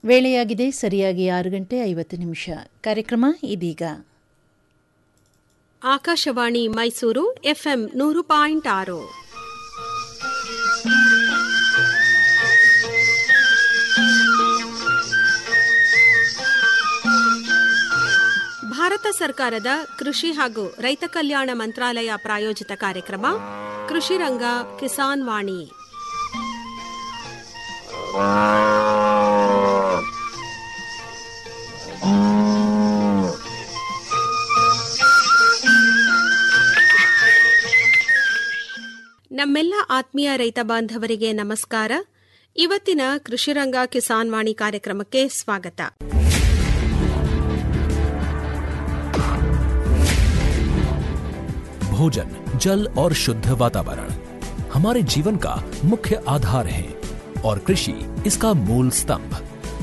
ವೇಳೆಯಾಗಿದೆ ಸರಿಯಾಗಿ ಆರು ಗಂಟೆ ಐವತ್ತು ನಿಮಿಷ ಕಾರ್ಯಕ್ರಮ ಇದೀಗ ಆಕಾಶವಾಣಿ ಮೈಸೂರು ಎಫ್ಎಂ ನೂರು ಪಾಯಿಂಟ್ ಆರು ಭಾರತ ಸರ್ಕಾರದ ಕೃಷಿ ಹಾಗೂ ರೈತ ಕಲ್ಯಾಣ ಮಂತ್ರಾಲಯ ಪ್ರಾಯೋಜಿತ ಕಾರ್ಯಕ್ರಮ ಕೃಷಿ ರಂಗ ಕಿಸಾನ್ ವಾಣಿ ನಮ್ಮೆಲ್ಲ ಆತ್ಮೀಯ ರೈತ ಬಾಂಧವರಿಗೆ ನಮಸ್ಕಾರ ಇವತ್ತಿನ ಕೃಷಿರಂಗ ಕಿಸಾನ್ ವಾಣಿ ಕಾರ್ಯಕ್ರಮಕ್ಕೆ ಸ್ವಾಗತ भोजन जल और शुद्ध वातावरण हमारे जीवन का मुख्य आधार है और कृषि इसका मूल स्तंभ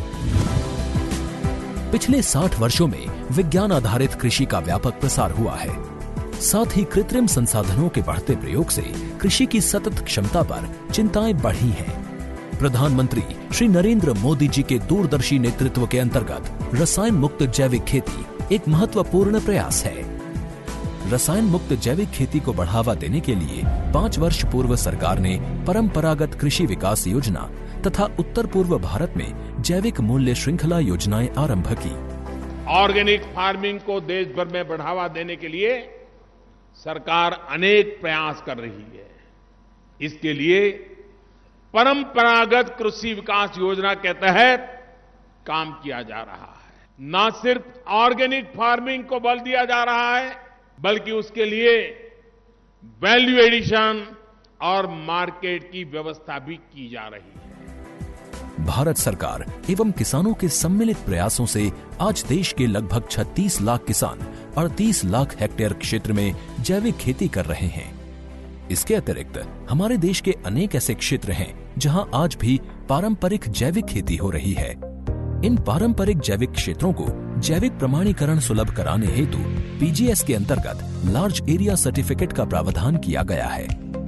पिछले 60 वर्षों में विज्ञान आधारित कृषि का व्यापक प्रसार हुआ है साथ ही कृत्रिम संसाधनों के बढ़ते प्रयोग से कृषि की सतत क्षमता पर चिंताएं बढ़ी हैं प्रधानमंत्री श्री नरेंद्र मोदी जी के दूरदर्शी नेतृत्व के अंतर्गत रसायन मुक्त जैविक खेती एक महत्वपूर्ण प्रयास है रसायन मुक्त जैविक खेती को बढ़ावा देने के लिए पाँच वर्ष पूर्व सरकार ने परंपरागत कृषि विकास योजना तथा उत्तर पूर्व भारत में जैविक मूल्य श्रृंखला योजनाएं आरंभ की ऑर्गेनिक फार्मिंग को देश भर में बढ़ावा देने के लिए सरकार अनेक प्रयास कर रही है इसके लिए परंपरागत कृषि विकास योजना के तहत काम किया जा रहा है न सिर्फ ऑर्गेनिक फार्मिंग को बल दिया जा रहा है बल्कि उसके लिए वैल्यू एडिशन और मार्केट की व्यवस्था भी की जा रही है भारत सरकार एवं किसानों के सम्मिलित प्रयासों से आज देश के लगभग 36 लाख किसान 38 लाख हेक्टेयर क्षेत्र में जैविक खेती कर रहे हैं इसके अतिरिक्त हमारे देश के अनेक ऐसे क्षेत्र हैं जहां आज भी पारंपरिक जैविक खेती हो रही है इन पारंपरिक जैविक क्षेत्रों को जैविक प्रमाणीकरण सुलभ कराने हेतु पीजीएस के अंतर्गत लार्ज एरिया सर्टिफिकेट का प्रावधान किया गया है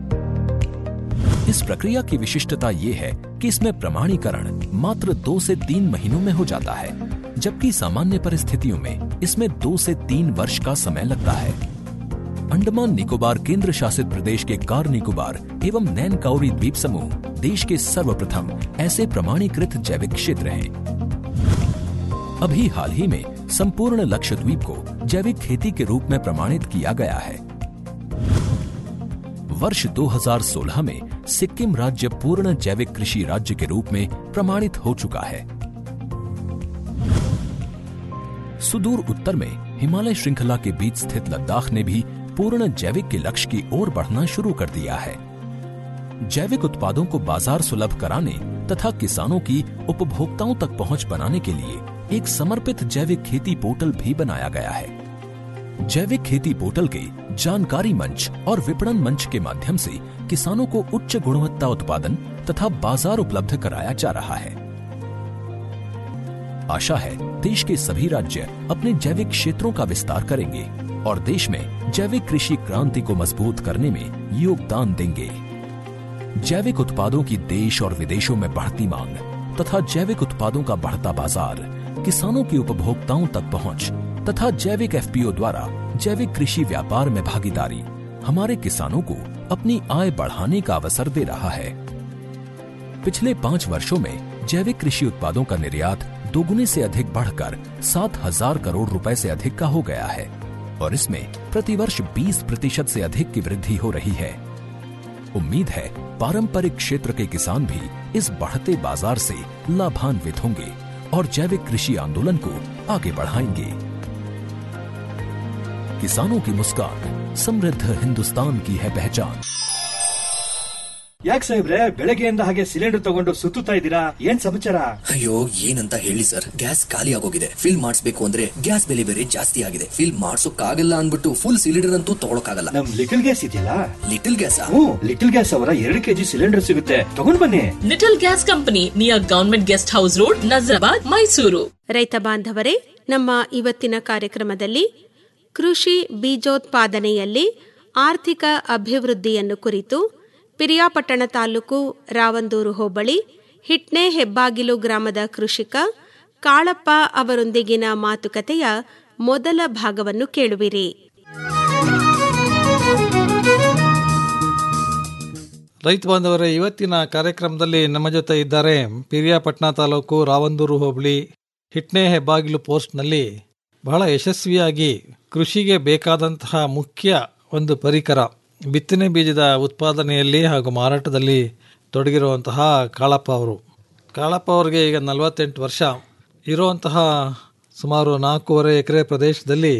इस प्रक्रिया की विशिष्टता ये है कि इसमें प्रमाणीकरण मात्र दो से तीन महीनों में हो जाता है जबकि सामान्य परिस्थितियों में इसमें दो से तीन वर्ष का समय लगता है अंडमान निकोबार केंद्र शासित प्रदेश के कार निकोबार एवं नैन काउरी द्वीप समूह देश के सर्वप्रथम ऐसे प्रमाणीकृत जैविक क्षेत्र हैं अभी हाल ही में संपूर्ण लक्षद्वीप को जैविक खेती के रूप में प्रमाणित किया गया है वर्ष 2016 में सिक्किम राज्य पूर्ण जैविक कृषि राज्य के रूप में प्रमाणित हो चुका है सुदूर उत्तर में हिमालय श्रृंखला के बीच स्थित लद्दाख ने भी पूर्ण जैविक के लक्ष्य की ओर बढ़ना शुरू कर दिया है जैविक उत्पादों को बाजार सुलभ कराने तथा किसानों की उपभोक्ताओं तक पहुंच बनाने के लिए एक समर्पित जैविक खेती पोर्टल भी बनाया गया है जैविक खेती पोर्टल के जानकारी मंच और विपणन मंच के माध्यम से किसानों को उच्च गुणवत्ता उत्पादन तथा बाजार उपलब्ध कराया जा रहा है आशा है देश के सभी राज्य अपने जैविक क्षेत्रों का विस्तार करेंगे और देश में जैविक कृषि क्रांति को मजबूत करने में योगदान देंगे जैविक उत्पादों की देश और विदेशों में बढ़ती मांग तथा जैविक उत्पादों का बढ़ता बाजार किसानों की उपभोक्ताओं तक पहुंच तथा जैविक एफपीओ द्वारा जैविक कृषि व्यापार में भागीदारी हमारे किसानों को अपनी आय बढ़ाने का अवसर दे रहा है पिछले पाँच वर्षों में जैविक कृषि उत्पादों का निर्यात दोगुने से अधिक बढ़कर सात हजार करोड़ रुपए से अधिक का हो गया है और इसमें प्रतिवर्ष 20 प्रतिशत से अधिक की वृद्धि हो रही है उम्मीद है पारंपरिक क्षेत्र के किसान भी इस बढ़ते बाजार से लाभान्वित होंगे और जैविक कृषि आंदोलन को आगे बढ़ाएंगे किसानों की मुस्कान समृद्ध हिंदुस्तान की है पहचान ಯಾಕೆ ಸಾಹೇಬ್ರೆ ಬೆಳಗ್ಗೆಯಿಂದ ಹಾಗೆ ಸಿಲಿಂಡರ್ ತಗೊಂಡು ಸುತ್ತುತ್ತಾ ಇದ್ದೀರಾ ಏನ್ ಸಮಾಚಾರ ಅಯ್ಯೋ ಏನಂತ ಹೇಳಿ ಸರ್ ಗ್ಯಾಸ್ ಖಾಲಿ ಆಗೋಗಿದೆ ಫಿಲ್ ಮಾಡಿಸ್ಬೇಕು ಅಂದ್ರೆ ಗ್ಯಾಸ್ ಬೆಲೆ ಬೇರೆ ಜಾಸ್ತಿ ಆಗಿದೆ ಫಿಲ್ ಮಾಡ್ಸೋಕ್ಕಾಗಲ್ಲ ಅನ್ಬಿಟ್ಟು ಫುಲ್ ಸಿಲಿಂಡರ್ ಅಂತೂ ತಗೊಳಕಾಗಲ್ಲ ನಮ್ ಲಿಟಲ್ ಗ್ಯಾಸ್ ಇದೆಯಲ್ಲ ಲಿಟಲ್ ಗ್ಯಾಸ್ ಹ್ಞೂ ಲಿಟಲ್ ಗ್ಯಾಸ್ ಅವರ ಎರಡು ಕೆಜಿ ಸಿಲಿಂಡರ್ ಸಿಗುತ್ತೆ ತಗೊಂಡ್ ಬನ್ನಿ little gas company near government guest house road Nazarabad Mysuru ರೈತ ಬಾಂಧವರೇ ನಮ್ಮ ಇವತ್ತಿನ ಕಾರ್ಯಕ್ರಮದಲ್ಲಿ ಕೃಷಿ ಬೀಜೋತ್ಪಾದನೆಯಲ್ಲಿ ಆರ್ಥಿಕ ಅಭಿವೃದ್ಧಿಯನ್ನು ಕುರಿತು ಪಿರಿಯಾಪಟ್ಟಣ ತಾಲೂಕು ರಾವಂದೂರು ಹೋಬಳಿ ಹಿಟ್ನೆ ಹೆಬ್ಬಾಗಿಲು ಗ್ರಾಮದ ಕೃಷಿಕ ಕಾಳಪ್ಪ ಅವರೊಂದಿಗಿನ ಮಾತುಕತೆಯ ಮೊದಲ ಭಾಗವನ್ನು ಕೇಳುವಿರಿ ರೈತ ಬಾಂಧವರೇ ಇವತ್ತಿನ ಕಾರ್ಯಕ್ರಮದಲ್ಲಿ ನಮ್ಮ ಜೊತೆ ಇದ್ದಾರೆ ಪಿರಿಯಾಪಟ್ಟಣ ತಾಲೂಕು ರಾವಂದೂರು ಹೋಬಳಿ ಹಿಟ್ನೆ ಹೆಬ್ಬಾಗಿಲು ಪೋಸ್ಟ್ನಲ್ಲಿ ಬಹಳ ಯಶಸ್ವಿಯಾಗಿ ಕೃಷಿಗೆ ಬೇಕಾದಂತಹ ಮುಖ್ಯ ಒಂದು ಪರಿಕರ ಬಿತ್ತನೆ ಬೀಜದ ಉತ್ಪಾದನೆಯಲ್ಲಿ ಹಾಗೂ ಮಾರಾಟದಲ್ಲಿ ತೊಡಗಿರುವಂತಹ ಕಾಳಪ್ಪ ಅವರು ಕಾಳಪ್ಪ ಅವರಿಗೆ ಈಗ ನಲವತ್ತೆಂಟು ವರ್ಷ ಇರುವಂತಹ ಸುಮಾರು ನಾಲ್ಕೂವರೆ ಎಕರೆ ಪ್ರದೇಶದಲ್ಲಿ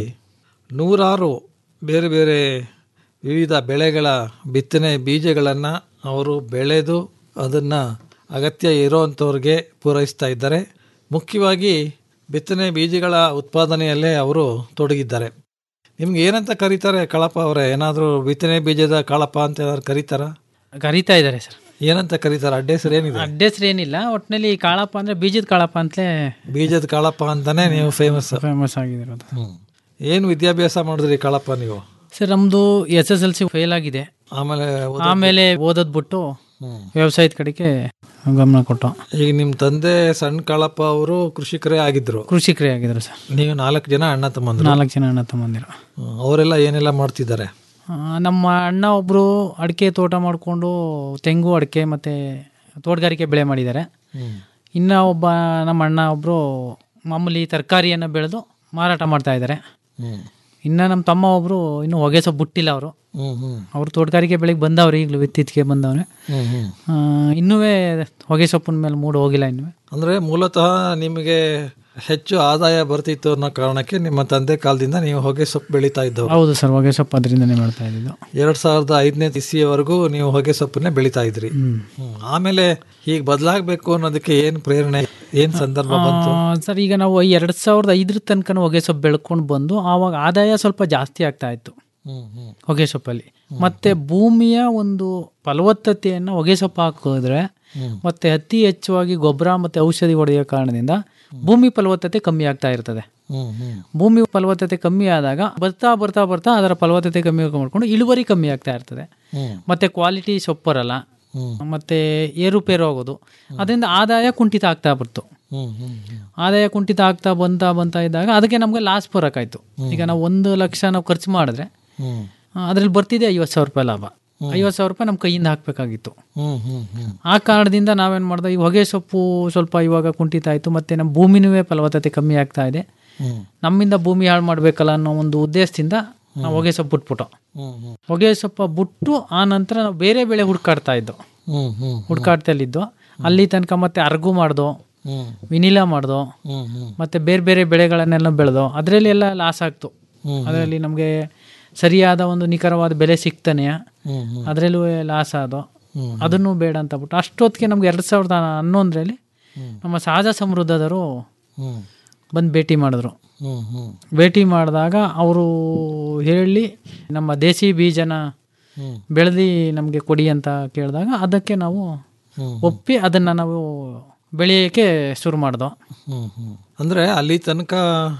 ನೂರಾರು ಬೇರೆ ಬೇರೆ ವಿವಿಧ ಬೆಳೆಗಳ ಬಿತ್ತನೆ ಬೀಜಗಳನ್ನು ಅವರು ಬೆಳೆದು ಅದನ್ನು ಅಗತ್ಯ ಇರೋವಂಥವ್ರಿಗೆ ಪೂರೈಸ್ತಾ ಇದ್ದಾರೆ ಮುಖ್ಯವಾಗಿ ಬಿತ್ತನೆ ಬೀಜಗಳ ಉತ್ಪಾದನೆಯಲ್ಲೇ ಅವರು ತೊಡಗಿದ್ದಾರೆ ನಿಮ್ಗೆ ಏನಂತ ಕರೀತಾರೆ ಕಾಳಪ್ಪ ಅವರೇ ಏನಾದರೂ ಬಿತ್ತನೆ ಬೀಜದ ಕಾಳಪ್ಪ ಅಂತ ಏನಾದ್ರು ಕರೀತಾರ ಕರೀತಾ ಇದ್ದಾರೆ ಸರ್ ಏನಂತ ಕರೀತಾರೆ ಅಡ್ಡ ಹೆಸರು ಏನಿದೆ ಅಡ್ಡ ಹೆಸರು ಏನಿಲ್ಲ ಒಟ್ಟಿನಲ್ಲಿ ಕಾಳಪ್ಪ ಅಂದ್ರೆ ಬೀಜದ ಕಾಳಪ್ಪ ಅಂತಲೇ ಬೀಜದ ಕಾಳಪ್ಪ ಅಂತಾನೆ ನೀವು ಫೇಮಸ್ ಫೇಮಸ್ ಆಗಿರೋದು ಏನು ವಿದ್ಯಾಭ್ಯಾಸ ಮಾಡಿದ್ರಿ ಕಾಳಪ್ಪ ನೀವು ಸರ್ ನಮ್ದು S S L C fail ಆಗಿದೆ ಆಮೇಲೆ ಓದೋದು- ಆಮೇಲೆ ಓದೋದ್ ಬಿಟ್ಟು ವ್ಯವಸಾಯದ ಕಡೆಗೆ ಗಮನ ಕೊಟ್ಟು ಈಗ ನಿಮ್ಮ ತಂದೆ ಸಣ್ಣ ಕಾಳಪ್ಪ ಅವರು ಕೃಷಿಕರೇ ಆಗಿದ್ರು ಕೃಷಿಕರೇ ಆಗಿದ್ರು ಸರ್ ನೀವು ನಾಲ್ಕು ಜನ ಅಣ್ಣ ತಮ್ಮಂದ್ರು ನಾಲ್ಕು ಜನ ಅಣ್ಣ ತಮ್ಮಂದಿರು ಹ್ಮ್. ಅವರೆಲ್ಲ ಏನೆಲ್ಲ ಮಾಡ್ತಿದ್ದಾರೆ ಆ, ನಮ್ಮ ಅಣ್ಣ ಒಬ್ರು ಅಡಿಕೆ ತೋಟ ಮಾಡಿಕೊಂಡು ತೆಂಗು ಅಡಿಕೆ ಮತ್ತೆ ತೋಟಗಾರಿಕೆ ಬೆಳೆ ಮಾಡಿದ್ದಾರೆ ಇನ್ನ ಒಬ್ಬ ನಮ್ಮ ಅಣ್ಣ ಒಬ್ರು ಮಾಮೂಲಿ ತರಕಾರಿಯನ್ನು ಬೆಳೆದು ಮಾರಾಟ ಮಾಡ್ತಾ ಇದ್ದಾರೆ ಇನ್ನು ನಮ್ಮ ತಮ್ಮ ಒಬ್ರು ಇನ್ನು ಹೊಗೆ ಸೊಪ್ಪು ಬಿಟ್ಟಿಲ್ಲ ಅವರು ಹ್ಮ್ ಹ್ಮ್ ಅವ್ರು ತೋಟಗಾರಿಕೆ ಬೆಳೆಗೆ ಬಂದವ್ರೆ ಈಗಲೂ ಇತ್ತೀಚೆಗೆ ಬಂದವ್ರೆ ಹ್ಮ್ ಹ್ಮ್ ಇನ್ನೂ ಹೊಗೆ ಸೊಪ್ಪಿನ ಮೇಲೆ ಮೂಡು ಹೋಗಿಲ್ಲ ಇನ್ನೂ ಅಂದ್ರೆ ಮೂಲತಃ ನಿಮಗೆ ಹೆಚ್ಚು ಆದಾಯ ಬರ್ತಿತ್ತು ಅನ್ನೋ ಕಾರಣಕ್ಕೆ ನಿಮ್ಮ ತಂದೆ ಕಾಲದಿಂದ ನೀವು ಹೊಗೆ ಸೊಪ್ಪು ಬೆಳೀತಾ ಇದ್ದವರು ಹೌದು ಸರ್ ಹೊಗೆ ಸೊಪ್ಪು ಅದರಿಂದನೇ ಮಾಡ್ತಾ ಇದ್ದಿದ್ದು ಎರಡ್ ಸಾವಿರದ ಐದನೇ ಇಸ್ವಿಯವರೆಗೂ ನೀವು ಹೊಗೆ ಸೊಪ್ಪನ್ನೇ ಬೆಳೀತಾ ಇದ್ರಿ ಹ್ಮ್. ಆಮೇಲೆ ಹೀಗೆ ಬದಲಾಗಬೇಕು ಅನ್ನೋದಕ್ಕೆ ಏನ್ ಪ್ರೇರಣೆ ಏನ್ ಸಂದರ್ಭ ಬಂತು ಆ, ಸರ್ ಈಗ ನಾವು ಎರಡು ಸಾವಿರದ ಐದರ ತನಕ ಹೊಗೆ ಸೊಪ್ಪು ಬೆಳ್ಕೊಂಡು ಬಂದು ಆವಾಗ ಆದಾಯ ಸ್ವಲ್ಪ ಜಾಸ್ತಿ ಆಗ್ತಾ ಇತ್ತು ಹ್ಮ್ ಹ್ಮ್ ಹೊಗೆ ಸೊಪ್ಪಲ್ಲಿ ಮತ್ತೆ ಭೂಮಿಯ ಒಂದು ಫಲವತ್ತತೆಯನ್ನು ಹೊಗೆ ಸೊಪ್ಪು ಹಾಕಿದ್ರೆ ಮತ್ತೆ ಅತಿ ಹೆಚ್ಚುವಾಗಿ ಗೊಬ್ಬರ ಮತ್ತೆ ಔಷಧಿ ಹೊಡೆಯೋ ಕಾರಣದಿಂದ ಭೂಮಿ ಫಲವತ್ತತೆ ಕಮ್ಮಿ ಆಗ್ತಾ ಇರ್ತದೆ ಹ್ಮ್ ಹ್ಮ್ ಭೂಮಿ ಫಲವತ್ತತೆ ಕಮ್ಮಿ ಆದಾಗ ಬರ್ತಾ ಬರ್ತಾ ಬರ್ತಾ ಅದರ ಫಲವತ್ತತೆ ಕಮ್ಮಿ ಮಾಡ್ಕೊಂಡು ಇಳುವರಿ ಕಮ್ಮಿ ಆಗ್ತಾ ಇರ್ತದೆ ಹ್ಮ್. ಮತ್ತೆ ಕ್ವಾಲಿಟಿ ಸೊಪ್ಪು ಬರಲ್ಲ ಮತ್ತೆ ಏರುಪೇರು ಆಗೋದು ಅದರಿಂದ ಆದಾಯ ಕುಂಠಿತ ಆಗ್ತಾ ಬರ್ತು ಹ್ಮ್ ಹ್ಮ್ ಹ್ಮ್ ಆದಾಯ ಕುಂಠಿತ ಆಗ್ತಾ ಬಂತಾ ಬಂತಾ ಇದ್ದಾಗ ಅದಕ್ಕೆ ನಮಗೆ ಲಾಸ್ ಬರೋಕ್ಕಾಯ್ತು ಈಗ ನಾವು ಒಂದು ಲಕ್ಷ ನಾವು ಖರ್ಚು ಮಾಡಿದ್ರೆ ಹ್ಮ್ ಅದ್ರಲ್ಲಿ ಬರ್ತಿದೆ ಐವತ್ತು ಸಾವಿರ ರೂಪಾಯಿ ಲಾಭ ಐವತ್ತು ಸಾವಿರ ರೂಪಾಯಿ ನಮ್ಮ ಕೈಯಿಂದ ಹಾಕಬೇಕಾಗಿತ್ತು ಹ್ಮ್ ಹ್ಮ್ ಹ್ಮ್ ಆ ಕಾರಣದಿಂದ ನಾವೇನು ಮಾಡಿದೆ ಈ ಹೊಗೆ ಸೊಪ್ಪು ಸ್ವಲ್ಪ ಇವಾಗ ಕುಂಠಿತ ಆಯಿತು ಮತ್ತು ನಮ್ಮ ಭೂಮಿನೂ ಫಲವತ್ತತೆ ಕಮ್ಮಿ ಆಗ್ತಾ ಇದೆ ಹ್ಮ್ ನಮ್ಮಿಂದ ಭೂಮಿ ಹಾಳು ಮಾಡಬೇಕಲ್ಲ ಅನ್ನೋ ಒಂದು ಉದ್ದೇಶದಿಂದ ನಾವು ಹೊಗೆ ಸೊಪ್ಪು ಬಿಟ್ಬಿಟ್ಟು ಹ್ಮ್ ಹ್ಮ್ ಹೊಗೆ ಸೊಪ್ಪ ಬಿಟ್ಟು ಆ ನಂತರ ನಾವು ಬೇರೆ ಬೆಳೆ ಹುಡ್ಕಾಡ್ತಾ ಇದ್ದೋ ಹ್ಮ್ ಹ್ಮ್ ಹುಡ್ಕಾಡ್ತಲ್ಲಿದ್ದೋ ಅಲ್ಲಿ ತನಕ ಮತ್ತೆ ಅರ್ಗು ಮಾಡ್ದೋ ಹ್ಮ್ ವಿನಿಲಾ ಮಾಡ್ದೋ ಹ್ಮ್ ಹ್ಮ್ ಮತ್ತೆ ಬೇರೆ ಬೇರೆ ಬೆಳೆಗಳನ್ನೆಲ್ಲ ಬೆಳೆದೋ ಅದರಲ್ಲಿ ಎಲ್ಲ ಲಾಸ್ ಆಗ್ತು ಹ್ಮ್. ಅದರಲ್ಲಿ ನಮಗೆ ಸರಿಯಾದ ಒಂದು ನಿಖರವಾದ ಬೆಲೆ ಸಿಗ್ತಾನೆ ಹ್ಮ್ ಹ್ಮ್ ಅದರಲ್ಲೂ ಲಾಸ್ ಆದೋ ಹ್ಮ್. ಅದನ್ನು ಬೇಡ ಅಂತ ಬಿಟ್ಟು ಅಷ್ಟೊತ್ತಿಗೆ ನಮ್ಗೆ ಎರಡು ಸಾವಿರದ ಹನ್ನೊಂದರಲ್ಲಿ ನಮ್ಮ ಸಹಜ ಸಮೃದ್ಧದರು ಹ್ಮ್ ಬಂದು ಭೇಟಿ ಮಾಡಿದ್ರು ಹ್ಮ್ ಹ್ಮ್ ಭೇಟಿ ಮಾಡಿದಾಗ ಅವರು ಹೇಳಿ ನಮ್ಮ ದೇಸಿ ಬೀಜನ ಹ್ಮ್. ಬೆಳೆದು ನಮಗೆ ಕೊಡಿ ಅಂತ ಕೇಳಿದಾಗ ಅದಕ್ಕೆ ನಾವು ಹ್ಮ್. ಒಪ್ಪಿ ಅದನ್ನು ನಾವು ಬೆಳೆಯೋಕ್ಕೆ ಶುರು ಮಾಡ್ದೋ ಹ್ಮ್ ಹ್ಮ್ ಅಂದ್ರೆ ಅಲ್ಲಿ ತನಕ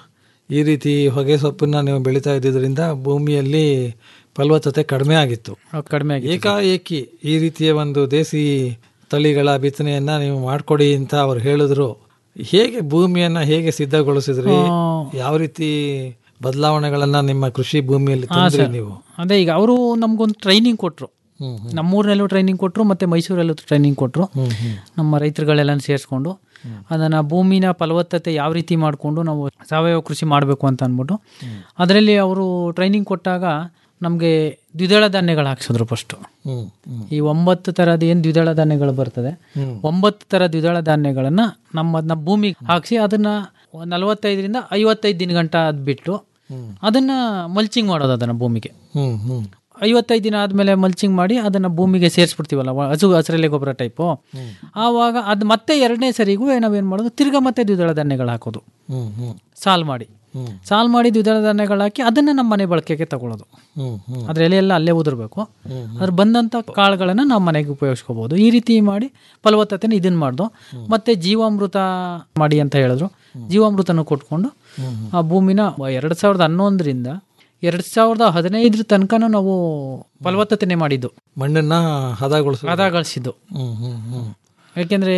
ಈ ರೀತಿ ಹೊಗೆ ಸೊಪ್ಪನ್ನ ನೀವು ಬೆಳೀತಾ ಇದ್ದಿದ್ರಿಂದ ಭೂಮಿಯಲ್ಲಿ ಫಲವತ್ತತೆ ಕಡಿಮೆ ಆಗಿತ್ತು ಕಡಿಮೆ ಆಗಿ ಏಕಾಏಕಿ ಈ ರೀತಿಯ ಒಂದು ದೇಸಿ ತಳಿಗಳ ಬಿತ್ತನೆಯನ್ನ ನೀವು ಮಾಡ್ಕೊಡಿ ಅಂತ ಅವ್ರು ಹೇಳಿದ್ರು ಹೇಗೆ ಭೂಮಿಯನ್ನ ಹೇಗೆ ಸಿದ್ಧಗೊಳಿಸಿದ್ರಿ ಯಾವ ರೀತಿ ಬದಲಾವಣೆಗಳನ್ನ ನಿಮ್ಮ ಕೃಷಿ ಭೂಮಿಯಲ್ಲಿ ತಂದ್ರಿ ನೀವು ಅದೇ ಈಗ ಅವರು ನಮ್ಗೊಂದು ಟ್ರೈನಿಂಗ್ ಕೊಟ್ಟರು ಹ್ಮ್ ನಮ್ಮೂರಿನಲ್ಲೂ ಟ್ರೈನಿಂಗ್ ಕೊಟ್ಟರು ಮತ್ತು ಮೈಸೂರಲ್ಲೂ ಟ್ರೈನಿಂಗ್ ಕೊಟ್ಟರು ಹ್ಮ್ ಹ್ಮ್ ನಮ್ಮ ರೈತರುಗಳೆಲ್ಲ ಸೇರಿಸ್ಕೊಂಡು ಅದನ್ನು ಭೂಮಿನ ಫಲವತ್ತತೆ ಯಾವ ರೀತಿ ಮಾಡಿಕೊಂಡು ನಾವು ಸಾವಯವ ಕೃಷಿ ಮಾಡಬೇಕು ಅಂತ ಅಂದ್ಬಿಟ್ಟು ಅದರಲ್ಲಿ ಅವರು ಟ್ರೈನಿಂಗ್ ಕೊಟ್ಟಾಗ ನಮಗೆ ದ್ವಿದಳ ಧಾನ್ಯಗಳು ಹಾಕ್ಸಿದ್ರು ಫಸ್ಟು ಹ್ಮ್ ಹ್ಮ್ ಈ ಒಂಬತ್ತು ಥರದ ಏನು ದ್ವಿದಳ ಧಾನ್ಯಗಳು ಬರ್ತದೆ ಒಂಬತ್ತು ಥರ ದ್ವಿದಳ ಧಾನ್ಯಗಳನ್ನು ನಮ್ಮ ಅದನ್ನ ಭೂಮಿಗೆ ಹಾಕಿಸಿ ಅದನ್ನು ನಲವತ್ತೈದರಿಂದ ಐವತ್ತೈದು ದಿನ ಗಂಟ ಅದು ಬಿಟ್ಟು ಅದನ್ನು ಮಲ್ಚಿಂಗ್ ಮಾಡೋದು ಅದನ್ನು ಭೂಮಿಗೆ ಹ್ಮ್ ಹ್ಮ್ ಐವತ್ತೈದು ದಿನ ಆದಮೇಲೆ ಮಲ್ಚಿಂಗ್ ಮಾಡಿ ಅದನ್ನು ಭೂಮಿಗೆ ಸೇರಿಸ್ಬಿಡ್ತೀವಲ್ಲ ವ- ಹಸು ಹಸಿರೆಲೆ ಗೊಬ್ಬರ ಟೈಪು ಆವಾಗ ಅದು ಮತ್ತೆ ಎರಡನೇ ಸರಿಗೂ ನಾವೇನು ಮಾಡೋದು ತಿರ್ಗಾ ಮತ್ತೆ ದ್ವಿದಳ ಧಾನ್ಯಗಳು ಹಾಕೋದು ಹ್ಮ್ ಹ್ಮ್ ಸಾಲ್ ಮಾಡಿ ಹ್ಮ್. ಸಾಲ್ ಮಾಡಿ ದ್ವಿದಳ ಧಾನ್ಯಗಳು ಹಾಕಿ ಅದನ್ನು ನಮ್ಮ ಮನೆ ಬಳಕೆಗೆ ತಗೊಳ್ಳೋದು ಹ್ಮ್ ಹ್ಮ್ ಅದ್ರ ಎಲೆ ಎಲ್ಲ ಅಲ್ಲೇ ಉದುರ್ಬೇಕು ಅದ್ರ ಬಂದಂಥ ಕಾಳುಗಳನ್ನು ನಾವು ಮನೆಗೆ ಉಪಯೋಗಿಸ್ಕೋಬಹುದು ಈ ರೀತಿ ಮಾಡಿ ಫಲವತ್ತತೆನ ಇದನ್ನ ಮಾಡ್ದು ಮತ್ತೆ ಜೀವಾಮೃತ ಮಾಡಿ ಅಂತ ಹೇಳಿದ್ರು ಜೀವಾಮೃತನ ಕೊಟ್ಕೊಂಡು ಆ ಭೂಮಿನ ಎರಡು ಸಾವಿರದ ಹನ್ನೊಂದರಿಂದ ಎರಡು ಸಾವಿರದ ಹದಿನೈದರ ತನಕನೂ ನಾವು ಫಲವತ್ತತೆನೆ ಮಾಡಿದ್ದು ಮಣ್ಣನ್ನ ಹದಗೊಳಿಸ ಹದಗಳಿಸಿದ್ದು ಹ್ಮ್ ಹ್ಮ್ ಹ್ಮ್ ಯಾಕೆಂದರೆ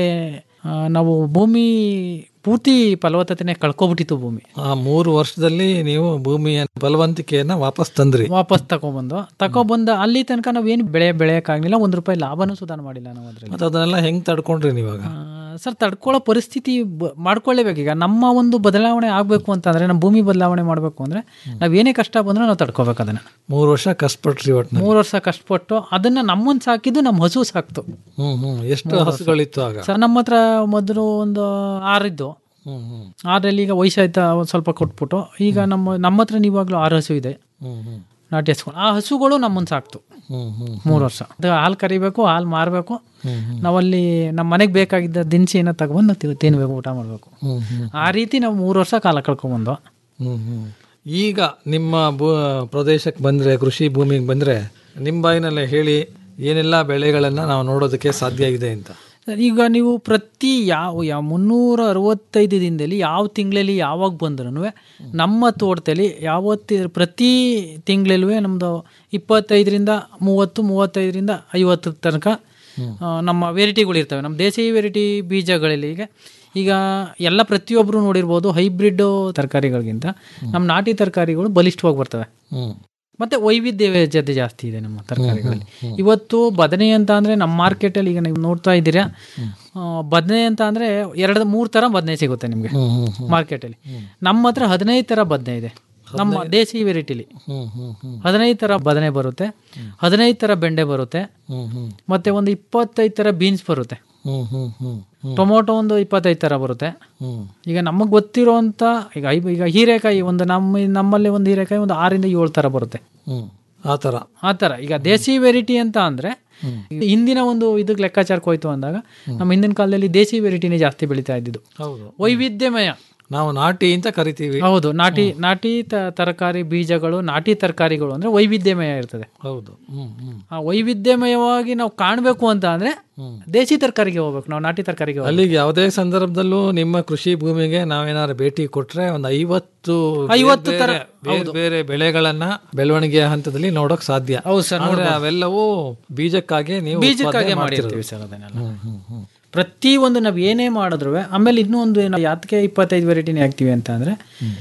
ನಾವು ಭೂಮಿ ಪೂರ್ತಿ ಫಲವತ್ತತೆನೇ ಕಳ್ಕೊಬಿಟ್ಟಿತ್ತು ಭೂಮಿ ಆ ಮೂರು ವರ್ಷದಲ್ಲಿ ನೀವು ಭೂಮಿಯ ಬಲವಂತಿಕೆಯನ್ನ ವಾಪಸ್ ತಂದ್ರಿ ವಾಪಸ್ ತಗೊಬಂದು ತಗೊಬಂದ ಅಲ್ಲಿ ತನಕ ನಾವೇನು ಬೆಳೆ ಬೆಳೆಯೋಕ್ಕಾಗಲಿಲ್ಲ ಒಂದು ರೂಪಾಯಿ ಲಾಭನೂ ಸುಧಾರ ಮಾಡಿಲ್ಲ ನಾವು ಅದರಲ್ಲಿ ಮತ್ತೆ ಅದನ್ನೆಲ್ಲ ಹೆಂಗ್ ತಡ್ಕೊಂಡ್ರಿ ನೀವಾಗ ಸರ್ ತಡ್ಕೊಳ್ಳೋ ಪರಿಸ್ಥಿತಿ ಬ- ಮಾಡ್ಕೊಳ್ಳೇಬೇಕು ಈಗ ನಮ್ಮ ಒಂದು ಬದಲಾವಣೆ ಆಗಬೇಕು ಅಂತಂದ್ರೆ ನಮ್ಮ ಭೂಮಿ ಬದಲಾವಣೆ ಮಾಡಬೇಕು ಅಂದ್ರೆ ನಾವೇನೇ ಕಷ್ಟ ಬಂದ್ರೆ ನಾವು ತಡ್ಕೋಬೇಕು ಅದನ್ನ ಮೂರು ವರ್ಷ ಕಷ್ಟಪಟ್ರಿ ಒಟ್ನಲ್ಲಿ ಮೂರು ವರ್ಷ ಕಷ್ಟಪಟ್ಟು ಅದನ್ನ ನಮ್ಮನ್ನು ಸಾಕಿದ್ದು ನಮ್ಮ ಹಸು ಸಾಕ್ತು ಹ್ಮ್ ಹ್ಮ್ ಎಷ್ಟು ಹಸುಗಳಿತ್ತು ಆಗ ಸರ್ ನಮ್ಮ ಹತ್ರ ಮೊದಲು ಒಂದು ಆರಿದ್ದು ಹ್ಮ್ ಹ್ಮ್ ಆರಲ್ಲಿ ಈಗ ವಯಸ್ಸಾಯ್ತಾ ಒಂದು ಸ್ವಲ್ಪ ಕೊಟ್ಬಿಟ್ಟು ಈಗ ನಮ್ಮ ನಮ್ಮ ಹತ್ರ ನೀವಾಗಲೂ ಆರು ಹಸು ಇದೆ ಹ್ಮ್ ಹ್ಮ್ ನಾಟಿ ಹಸುಗಳು ಆ ಹಸುಗಳು ನಮ್ಮನ್ನು ಸಾಕ್ತು ಹ್ಮ್ ಹ್ಮ್ ಮೂರು ವರ್ಷ ಅದು ಹಾಲು ಕರಿಬೇಕು ಹಾಲು ಮಾರಬೇಕು ನಾವಲ್ಲಿ ನಮ್ಮ ಮನೆಗೆ ಬೇಕಾಗಿದ್ದ ದಿನಸಿ ಏನೋ ತಗೊಬಂದು ತಿ- ತಿನ್ಬೇಕು ಊಟ ಮಾಡಬೇಕು ಹ್ಮ್ ಹ್ಮ್ ಆ ರೀತಿ ನಾವು ಮೂರು ವರ್ಷ ಕಾಲ ಕಳ್ಕೊಂಬಂದು ಹ್ಮ್ ಹ್ಮ್ ಈಗ ನಿಮ್ಮ ಭೂ ಪ್ರದೇಶಕ್ಕೆ ಬಂದ್ರೆ ಕೃಷಿ ಭೂಮಿಗೆ ಬಂದ್ರೆ ನಿಮ್ಮ ಬಾಯಿನಲ್ಲೇ ಹೇಳಿ ಏನೆಲ್ಲ ಬೆಳೆಗಳನ್ನ ನಾವು ನೋಡೋದಕ್ಕೆ ಸಾಧ್ಯ ಇದೆ ಅಂತ ಈಗ ನೀವು ಪ್ರತಿ ಯಾವ ಯಾವ ಮುನ್ನೂರ ಅರವತ್ತೈದು ದಿನದಲ್ಲಿ ಯಾವ ತಿಂಗಳಲ್ಲಿ ಯಾವಾಗ ಬಂದ್ರೂ ನಮ್ಮ ತೋಟದಲ್ಲಿ ಯಾವತ್ತಿ ಪ್ರತಿ ತಿಂಗಳಲ್ಲೂ ನಮ್ಮದು ಇಪ್ಪತ್ತೈದರಿಂದ ಮೂವತ್ತು ಮೂವತ್ತೈದರಿಂದ ಐವತ್ತು ತನಕ ಆ, ನಮ್ಮ ವೆರೈಟಿಗಳು ಇರ್ತವೆ ನಮ್ಮ ದೇಸಿ ವೆರೈಟಿ ಬೀಜಗಳಲ್ಲಿ ಈಗ ಈಗ ಎಲ್ಲ ಪ್ರತಿಯೊಬ್ಬರು ನೋಡಿರ್ಬೋದು ಹೈಬ್ರಿಡ್ ತರಕಾರಿಗಳಿಗಿಂತ ನಮ್ಮ ನಾಟಿ ತರಕಾರಿಗಳು ಬಲಿಷ್ಠವಾಗಿ ಬರ್ತವೆ ಹ್ಮ್ ಮತ್ತೆ ವೈವಿಧ್ಯತೆ ಜಾಸ್ತಿ ಇದೆ ನಮ್ಮ ತರಕಾರಿಗಳಲ್ಲಿ ಇವತ್ತು ಬದನೆ ಅಂತ ಅಂದ್ರೆ ನಮ್ಮ ಮಾರ್ಕೆಟಲ್ಲಿ ಈಗ ನೀವು ನೋಡ್ತಾ ಇದ್ದೀರಾ ಆ, ಬದನೆ ಅಂತ ಅಂದ್ರೆ ಎರಡು ಮೂರು ತರ ಬದನೆ ಸಿಗುತ್ತೆ ನಿಮಗೆ ಮಾರ್ಕೆಟಲ್ಲಿ ನಮ್ಮ ಹತ್ರ ಹದಿನೈದು ತರ ಬದನೆ ಇದೆ ನಮ್ಮ ದೇಸಿ ವೆರೈಟಿಲಿ ಹ್ಮ್ ಹ್ಮ್ ಹ್ಮ್ ಹದಿನೈದು ತರ ಬದನೆ ಬರುತ್ತೆ ಹದಿನೈದು ತರ ಬೆಂಡೆ ಬರುತ್ತೆ ಹ್ಮ್ ಹ್ಮ್ ಮತ್ತೆ ಒಂದು ಇಪ್ಪತ್ತೈದು ತರ ಬೀನ್ಸ್ ಬರುತ್ತೆ ಹ್ಮ್ ಹ್ಮ್ ಹ್ಮ್ ಹ್ಮ್ ಟೊಮೊಟೊ ಒಂದು ಇಪ್ಪತ್ತೈದು ತರ ಬರುತ್ತೆ ಹ್ಮ್ ಈಗ ನಮಗೆ ಗೊತ್ತಿರೋಂಥ ಈಗ ಐ- ಈಗ ಹೀರೆಕಾಯಿ ಒಂದು ನಮ್ಮ ನಮ್ಮಲ್ಲಿ ಒಂದು ಹೀರೆಕಾಯಿ ಒಂದು ಆರಿಂದ ಏಳು ತರ ಬರುತ್ತೆ ಹ್ಮ್ ಆ ಥರ ಆ ಥರ ಈಗ ದೇಸಿ ವೆರೈಟಿ ಅಂತ ಅಂದ್ರೆ ಹಿಂದಿನ ಒಂದು ಇದಕ್ಕೆ ಲೆಕ್ಕಾಚಾರಕ್ಕೆ ಹೋಯ್ತು ಅಂದಾಗ ನಮ್ಮ ಹಿಂದಿನ ಕಾಲದಲ್ಲಿ ದೇಸಿ ವೆರೈಟಿನೇ ಜಾಸ್ತಿ ಬೆಳೀತಾ ಇದ್ದಿದ್ದು ಹೌದು ವೈವಿಧ್ಯಮಯ ನಾವು ನಾಟಿ ಅಂತ ಕರಿತೀವಿ ಹೌದು ನಾಟಿ ನಾಟಿ ತ- ತರಕಾರಿ ಬೀಜಗಳು ನಾಟಿ ತರಕಾರಿಗಳು ಅಂದ್ರೆ ವೈವಿಧ್ಯಮಯ ಇರ್ತದೆ ಹೌದು ಹ್ಮ್ ಹ್ಮ್ ಆ ವೈವಿಧ್ಯಮಯವಾಗಿ ನಾವು ಕಾಣಬೇಕು ಅಂತ ಅಂದ್ರೆ ದೇಸಿ ತರಕಾರಿಗೆ ಹೋಗ್ಬೇಕು ನಾವು ನಾಟಿ ತರಕಾರಿಗೆ ಹೋಗ್ಬೇಕು. ಅಲ್ಲಿಗೆ ಯಾವುದೇ ಸಂದರ್ಭದಲ್ಲೂ ನಿಮ್ಮ ಕೃಷಿ ಭೂಮಿಗೆ ನಾವೇನಾದ್ರು ಭೇಟಿ ಕೊಟ್ರೆ ಒಂದು ಐವತ್ತು ಐವತ್ತು ಬೇರೆ ತರ- ಬೇರೆ ಬೇರೆ ಬೆಳೆಗಳನ್ನ ಬೆಳವಣಿಗೆಯ ಹಂತದಲ್ಲಿ ನೋಡೋಕ್ ಸಾಧ್ಯ ಹೌದು ಸರ್ ಆದ್ರೆ ಅವೆಲ್ಲವೂ ಬೀಜಕ್ಕಾಗಿ ನೀವು ಬೀಜಕ್ಕಾಗಿ ಉತ್ಪಾದನೆ ಮಾಡಿರ್ತೀವಿ ಮಾಡ್ತಿರೋದು. ಸರ್ ಅದನ್ನೆಲ್ಲ ಹ್ಮ್ ಹ್ಮ್ ಹ್ಮ್ ಪ್ರತಿ ಒಂದು ನಾವು ಏನೇ ಮಾಡಿದ್ರು ಆಮೇಲೆ ಇನ್ನೂ ಒಂದು ಏನು ಯಾತಕ್ಕೆ ಇಪ್ಪತ್ತೈದು ವೆರೈಟಿನೇ ಹಾಕ್ತೀವಿ ಅಂತ ಅಂದರೆ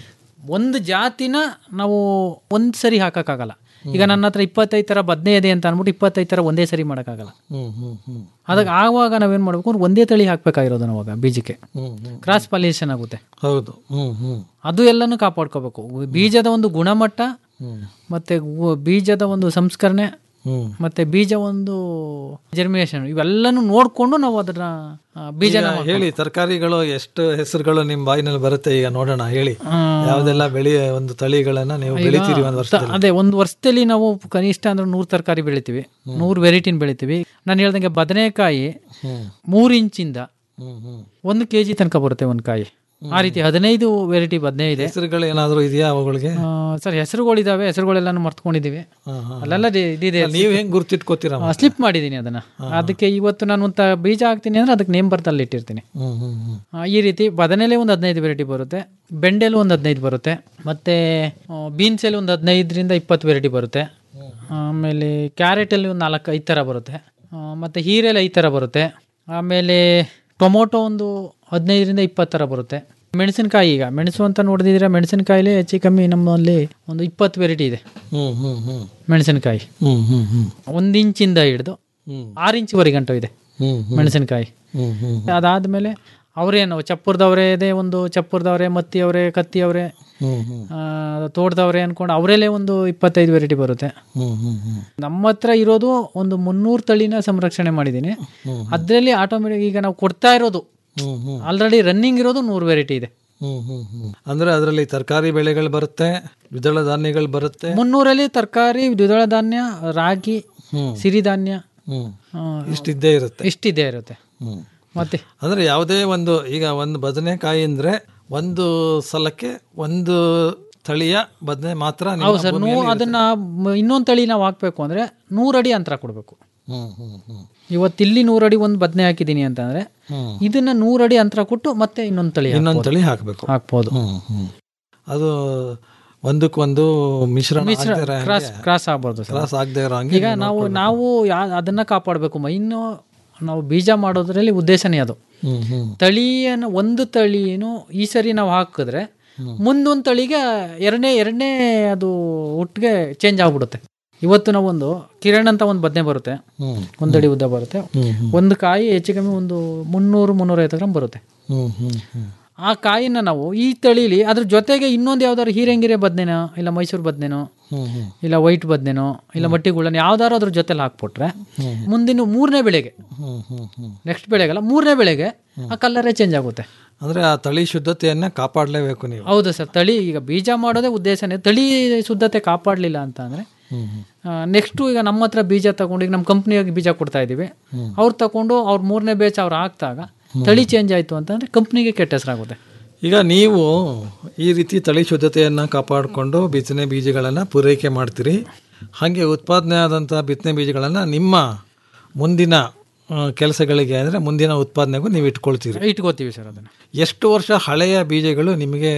ಒಂದು ಜಾತಿನ ನಾವು ಒಂದು ಸರಿ ಹಾಕೋಕ್ಕಾಗಲ್ಲ ಈಗ ನನ್ನ ಹತ್ರ ಇಪ್ಪತ್ತೈದು ಥರ ಬದನೆ ಇದೆ ಅಂತ ಅಂದ್ಬಿಟ್ಟು ಇಪ್ಪತ್ತೈದು ಥರ ಒಂದೇ ಸರಿ ಮಾಡೋಕ್ಕಾಗಲ್ಲ ಹ್ಮ್ ಹ್ಮ್ ಹ್ಮ್ ಅದಕ್ಕೆ ಆವಾಗ ನಾವೇನು ಮಾಡಬೇಕು ಅಂದ್ರೆ ಒಂದೇ ತಳಿ ಹಾಕಬೇಕಾಗಿರೋದು ಅವಾಗ ಬೀಜಕ್ಕೆ ಹ್ಮ್ ಹ್ಮ್ ಕ್ರಾಸ್ ಪಾಲಿನೇಷನ್ ಆಗುತ್ತೆ ಹೌದು ಹ್ಮ್ ಹ್ಮ್ ಅದು ಎಲ್ಲನೂ ಕಾಪಾಡ್ಕೋಬೇಕು ಬೀಜದ ಒಂದು ಗುಣಮಟ್ಟ ಹ್ಮ್ ಮತ್ತು ಬೀಜದ ಒಂದು ಸಂಸ್ಕರಣೆ ಹ್ಮ್ ಮತ್ತೆ ಬೀಜ ಒಂದು ಜರ್ಮಿನೇಷನ್ ಇವೆಲ್ಲನೂ ನೋಡಿಕೊಂಡು ನಾವು ಅದನ್ನ ಆ, ಬೀಜನ ಈಗ ಹೇಳಿ ತರಕಾರಿಗಳು ಎಷ್ಟು ಹೆಸರುಗಳು ನಿಮ್ಮ ಬಾಯಿನಲ್ಲಿ ಬರುತ್ತೆ ಈಗ ನೋಡೋಣ ಹೇಳಿ ಯಾವ್ದೆಲ್ಲ ಬೆಳೆ ಒಂದು ತಳಿಗಳನ್ನ ನೀವು ಬೆಳಿತೀರಿ ಒಂದು ವರ್ಷ ತ- ಅದೇ ಒಂದು ವರ್ಷದಲ್ಲಿ ನಾವು ಕನಿಷ್ಠ ಅಂದ್ರೆ ನೂರು ತರಕಾರಿ ಬೆಳಿತೀವಿ ನೂರು ವೆರೈಟಿನ ಬೆಳಿತೀವಿ ನಾನು ಹೇಳ್ದಂಗೆ ಬದನೆಕಾಯಿ ಹ್ಮ್ ಮೂರು ಇಂಚಿಂದ ಹ್ಮ್ ಹ್ಮ್ ಒಂದು ಕೆ ಜಿ ತನಕ ಬರುತ್ತೆ ಒಂದು ಕಾಯಿ ಆ ರೀತಿ ಹದಿನೈದು ವೆರೈಟಿ ಬದನೆ ಇದೆ ಹೆಸರುಗಳು ಏನಾದ್ರು ಇದೆಯಾ ಅವುಗಳಿಗೆ ಆ, ಸರ್ ಹೆಸರುಗಳಿದಾವೆ ಹೆಸರುಗಳೆಲ್ಲಾನು ಮರ್ತ್ಕೊಂಡಿದ್ದೀವಿ ಹಾ, ಹಾ. ಅಲ್ಲೆಲ್ಲ ದಿ- ಇದಿದೆ ನೀವ್ ಹೆಂಗ್ ಗುರ್ತಿಟ್ಕೋತೀರ ಸ್ಲಿಪ್ ಮಾಡಿದ್ದೀನಿ ಅದನ್ನ ಅದಕ್ಕೆ ಇವತ್ತು ನಾನು ಒಂದು ತ- ಬೀಜ ಹಾಕ್ತೀನಿ ಅಂದ್ರೆ ಅದಕ್ಕೆ ನೇಮ್ ಬರ್ತಲ್ಲಿ ಇಟ್ಟಿರ್ತೀನಿ ಹ್ಮ್ ಹ್ಮ್ ಹ್ಮ್ ಆ, ಈ ರೀತಿ ಬದನೆಲೆ ಒಂದು ಹದಿನೈದು ವೆರೈಟಿ ಬರುತ್ತೆ ಬೆಂಡೆಲು ಒಂದು ಹದಿನೈದು ಬರುತ್ತೆ ಮತ್ತು ಬೀನ್ಸಲ್ಲಿ ಒಂದು ಹದಿನೈದರಿಂದ ಇಪ್ಪತ್ತು ವೆರೈಟಿ ಬರುತ್ತೆ ಆಮೇಲೆ ಕ್ಯಾರೆಟಲ್ಲಿ ಒಂದು ನಾಲ್ಕು ಐದು ಥರ ಬರುತ್ತೆ ಆ, ಮತ್ತು ಹೀರೆಲಿ ಐದು ಥರ ಬರುತ್ತೆ ಆಮೇಲೆ ಟೊಮೊಟೊ ಒಂದು ಹದಿನೈದರಿಂದ ಇಪ್ಪತ್ತು ಥರ ಬರುತ್ತೆ ಮೆಣಸಿನಕಾಯಿ ಈಗ ಮೆಣಸು ಅಂತ ನೋಡಿದ್ರೆ ಮೆಣಸಿನಕಾಯಿಲಿ ಹೆಚ್ಚು ಕಮ್ಮಿ ನಮ್ಮಲ್ಲಿ ಒಂದು ಇಪ್ಪತ್ತು ವೆರೈಟಿ ಇದೆ ಹ್ಮ್ ಹ್ಮ್ ಹ್ಮ್ ಮೆಣಸಿನಕಾಯಿ ಹ್ಮ್ ಹ್ಮ್ ಹ್ಮ್ ಒಂದು ಇಂಚಿಂದ ಹಿಡಿದು ಹ್ಮ್ ಆರು ಇಂಚುವರೆಗೆ ಗಂಟು ಇದೆ ಹ್ಮ್ ಹ್ಮ್ ಮೆಣಸಿನಕಾಯಿ ಹ್ಮ್ ಹ್ಮ್ ಅದಾದಮೇಲೆ ಅವರೇನು ಚಪ್ಪುರದವರೇ ಇದೆ ಒಂದು ಚಪ್ಪುರದವರೇ ಮತ್ತಿಯವರೇ ಕತ್ತಿಯವರೇ ಹ್ಮ್ ಹ್ಮ್ ತೋಟದವ್ರೆ ಅನ್ಕೊಂಡು ಅವರಲ್ಲೇ ಒಂದು ಇಪ್ಪತ್ತೈದು ವೆರೈಟಿ ಬರುತ್ತೆ ಹ್ಮ್ ಹ್ಮ್ ಹ್ಮ್ ನಮ್ಮ ಹತ್ರ ಇರೋದು ಒಂದು ಮುನ್ನೂರು ತಳಿನ ಸಂರಕ್ಷಣೆ ಮಾಡಿದ್ದೀನಿ ಅದರಲ್ಲಿ ಆಟೋಮೆಟಿಕ್ ಈಗ ನಾವು ಕೊಡ್ತಾ ಇರೋದು ಹ್ಮ್ ಹ್ಮ್ ಆಲ್ರೆಡಿ ರನ್ನಿಂಗ್ ಇರೋದು ನೂರು ವೆರೈಟಿ ಇದೆ ಹ್ಮ್ ಹ್ಮ್ ಹ್ಮ್ ಅಂದ್ರೆ ಅದರಲ್ಲಿ ತರಕಾರಿ ಬೆಳೆಗಳು ಬರುತ್ತೆ ದ್ವಿದಳ ಧಾನ್ಯಗಳು ಬರುತ್ತೆ ಮುನ್ನೂರಲ್ಲಿ ತರಕಾರಿ ದ್ವಿದಳ ಧಾನ್ಯ ರಾಗಿ ಹ್ಮ್ ಸಿರಿಧಾನ್ಯ ಹ್ಮ್ ಆ, ಇಷ್ಟಿದ್ದೇ ಇರುತ್ತೆ ಇಷ್ಟಿದೆ ಇರುತ್ತೆ ಹ್ಮ್ ಮತ್ತೆ ಅಂದ್ರೆ ಯಾವುದೇ ಒಂದು ಈಗ ಒಂದು ಬದನೆಕಾಯಿ ಅಂದ್ರೆ ಒಂದು ಸಲಕ್ಕೆ ಒಂದು ತಳಿಯ ಬದನೆ ಮಾತ್ರ ನಿಮ್ಮ ಹೌದು ಸರ್ ನೂ ಭೂಮಿಯಲ್ಲಿ ಅದನ್ನ ಮ- ಇನ್ನೊಂದು ತಳಿ ನಾವು ಹಾಕ್ಬೇಕು ಅಂದ್ರೆ ನೂರಡಿ ಅಂತರ ಕೊಡಬೇಕು ಹ್ಮ್ ಹ್ಮ್ ಹ್ಮ್ ಇವತ್ತಿಲ್ಲಿ ನೂರಡಿ ಒಂದು ಬದನೆ ಹಾಕಿದ್ದೀನಿ ಅಂತಂದ್ರೆ ಹ್ಮ್ ಇದನ್ನ ನೂರಡಿ ಅಂತರ ಕೊಟ್ಟು ಮತ್ತೆ ಇನ್ನೊಂದು ತಳಿ ಇನ್ನೊಂದು ತಳಿ ಹಾಕಬೇಕು ಹಾಕ್ಬೋದು ಹ್ಮ್ ಹ್ಮ್ ಅದು ಒಂದಕ್ಕೊಂದು ಮಿಶ್ರಣ ಮಿಶ್ರ ಆಗ್ದೇ ಇರೋ ಕ್ರಾಸ್ ಹಾಗೆ, ಕ್ರಾಸ್ ಆಗ್ಬಾರ್ದು ಸರ್ ಕ್ರಾಸ್ ಆಗದೆ ಇರೋ ಹಂಗೆ ಈಗ ನಾವು ನಾವು ಯಾ ಅದನ್ನ ಕಾಪಾಡಬೇಕು ಇನ್ನು ನಾವು ಬೀಜ ಮಾಡೋದ್ರಲ್ಲಿ ಉದ್ದೇಶನೇ ಅದು ಹ್ಮ್ ಹ್ಮ್ ತಳಿಯನ್ನು ಒಂದು ತಳಿನು ಈ ಸರಿ ನಾವು ಹಾಕಿದ್ರೆ ಮುಂದೊಂದು ತಳಿಗೆ ಎರಡನೇ ಎರಡನೇ ಅದು ಒಟ್ಟಿಗೆ ಚೇಂಜ್ ಆಗ್ಬಿಡುತ್ತೆ ಇವತ್ತು ನಾವೊಂದು ಕಿರಣ್ ಅಂತ ಒಂದು ಬದನೆ ಬರುತ್ತೆ ಹ್ಮ್ ಒಂದಡಿ ಉದ್ದ ಬರುತ್ತೆ ಹ್ಮ್ ಹ್ಮ್ ಒಂದು ಕಾಯಿ ಹೆಚ್ಚು ಕಮ್ಮಿ ಒಂದು ಮುನ್ನೂರು ಮುನ್ನೂರೈವತ್ತು ಗ್ರಾಮ್ ಬರುತ್ತೆ ಹ್ಮ್ ಹ್ಮ್ ಹ್ಮ್ ಆ ಕಾಯಿನ ನಾವು ಈ ತಳಿಲಿ ಅದ್ರ ಜೊತೆಗೆ ಇನ್ನೊಂದು ಯಾವ್ದಾದ್ರು ಹೀರಂಗಿರೆ ಬದ್ನೆನೋ ಇಲ್ಲ ಮೈಸೂರು ಬದ್ನೆನೋ ಹ್ಮ್ ಹ್ಮ್ ಇಲ್ಲ ವೈಟ್ ಬದ್ನೆನೋ ಇಲ್ಲ ಮಟ್ಟಿಗುಳ್ಳನ ಯಾವ್ದಾದ್ರು ಅದ್ರ ಜೊತೆಲಿ ಹಾಕ್ಬಿಟ್ರೆ ಮುಂದಿನ ಮೂರನೇ ಬೆಳೆಗೆ ಹ್ಮ್ ಹ್ಮ್ ಹ್ಮ್ ನೆಕ್ಸ್ಟ್ ಬೆಳೆಗಲ್ಲ ಮೂರನೇ ಬೆಳೆಗೆ ಆ ಕಲ್ಲರೇ ಚೇಂಜ್ ಆಗುತ್ತೆ ಅಂದ್ರೆ ಆ ತಳಿ ಶುದ್ಧತೆಯನ್ನ ಕಾಪಾಡಲೇಬೇಕು ನೀವು ಹೌದು ಸರ್ ತಳಿ ಈಗ ಬೀಜ ಮಾಡೋದೇ ಉದ್ದೇಶನೇ ತಳಿ ಶುದ್ಧತೆ ಕಾಪಾಡಲಿಲ್ಲ ಅಂತ ಅಂದರೆ ಹ್ಮ್ ಹ್ಮ್ ನೆಕ್ಸ್ಟು ಈಗ ನಮ್ಮ ಹತ್ರ ಬೀಜ ತಗೊಂಡು ಈಗ ನಮ್ಮ ಕಂಪ್ನಿಯಾಗಿ ಬೀಜ ಕೊಡ್ತಾ ಇದ್ದೀವಿ ಅವ್ರು ತಗೊಂಡು ಅವ್ರ ಮೂರನೇ ಬೇಚ್ ಅವ್ರು ಹಾಕ್ದಾಗ ತಳಿ ಚೇಂಜ್ ಆಯಿತು ಅಂತಂದರೆ ಕಂಪ್ನಿಗೆ ಕೆಟ್ಟ ಹೆಸರಾಗುತ್ತೆ ಈಗ ನೀವು ಈ ರೀತಿ ತಳಿ ಶುದ್ಧತೆಯನ್ನು ಕಾಪಾಡಿಕೊಂಡು ಬಿತ್ತನೆ ಬೀಜಗಳನ್ನು ಪೂರೈಕೆ ಮಾಡ್ತೀರಿ ಹಾಗೆ ಉತ್ಪಾದನೆ ಆದಂಥ ಬಿತ್ತನೆ ಬೀಜಗಳನ್ನು ನಿಮ್ಮ ಮುಂದಿನ ಆ, ಕೆಲಸಗಳಿಗೆ ಅಂದರೆ ಮುಂದಿನ ಉತ್ಪಾದನೆಗೂ ನೀವು ಇಟ್ಕೊಳ್ತೀರಿ ಇಟ್ಕೋತೀವಿ ಸರ್ ಅದನ್ನು ಎಷ್ಟು ವರ್ಷ ಹಳೆಯ ಬೀಜಗಳು ನಿಮಗೆ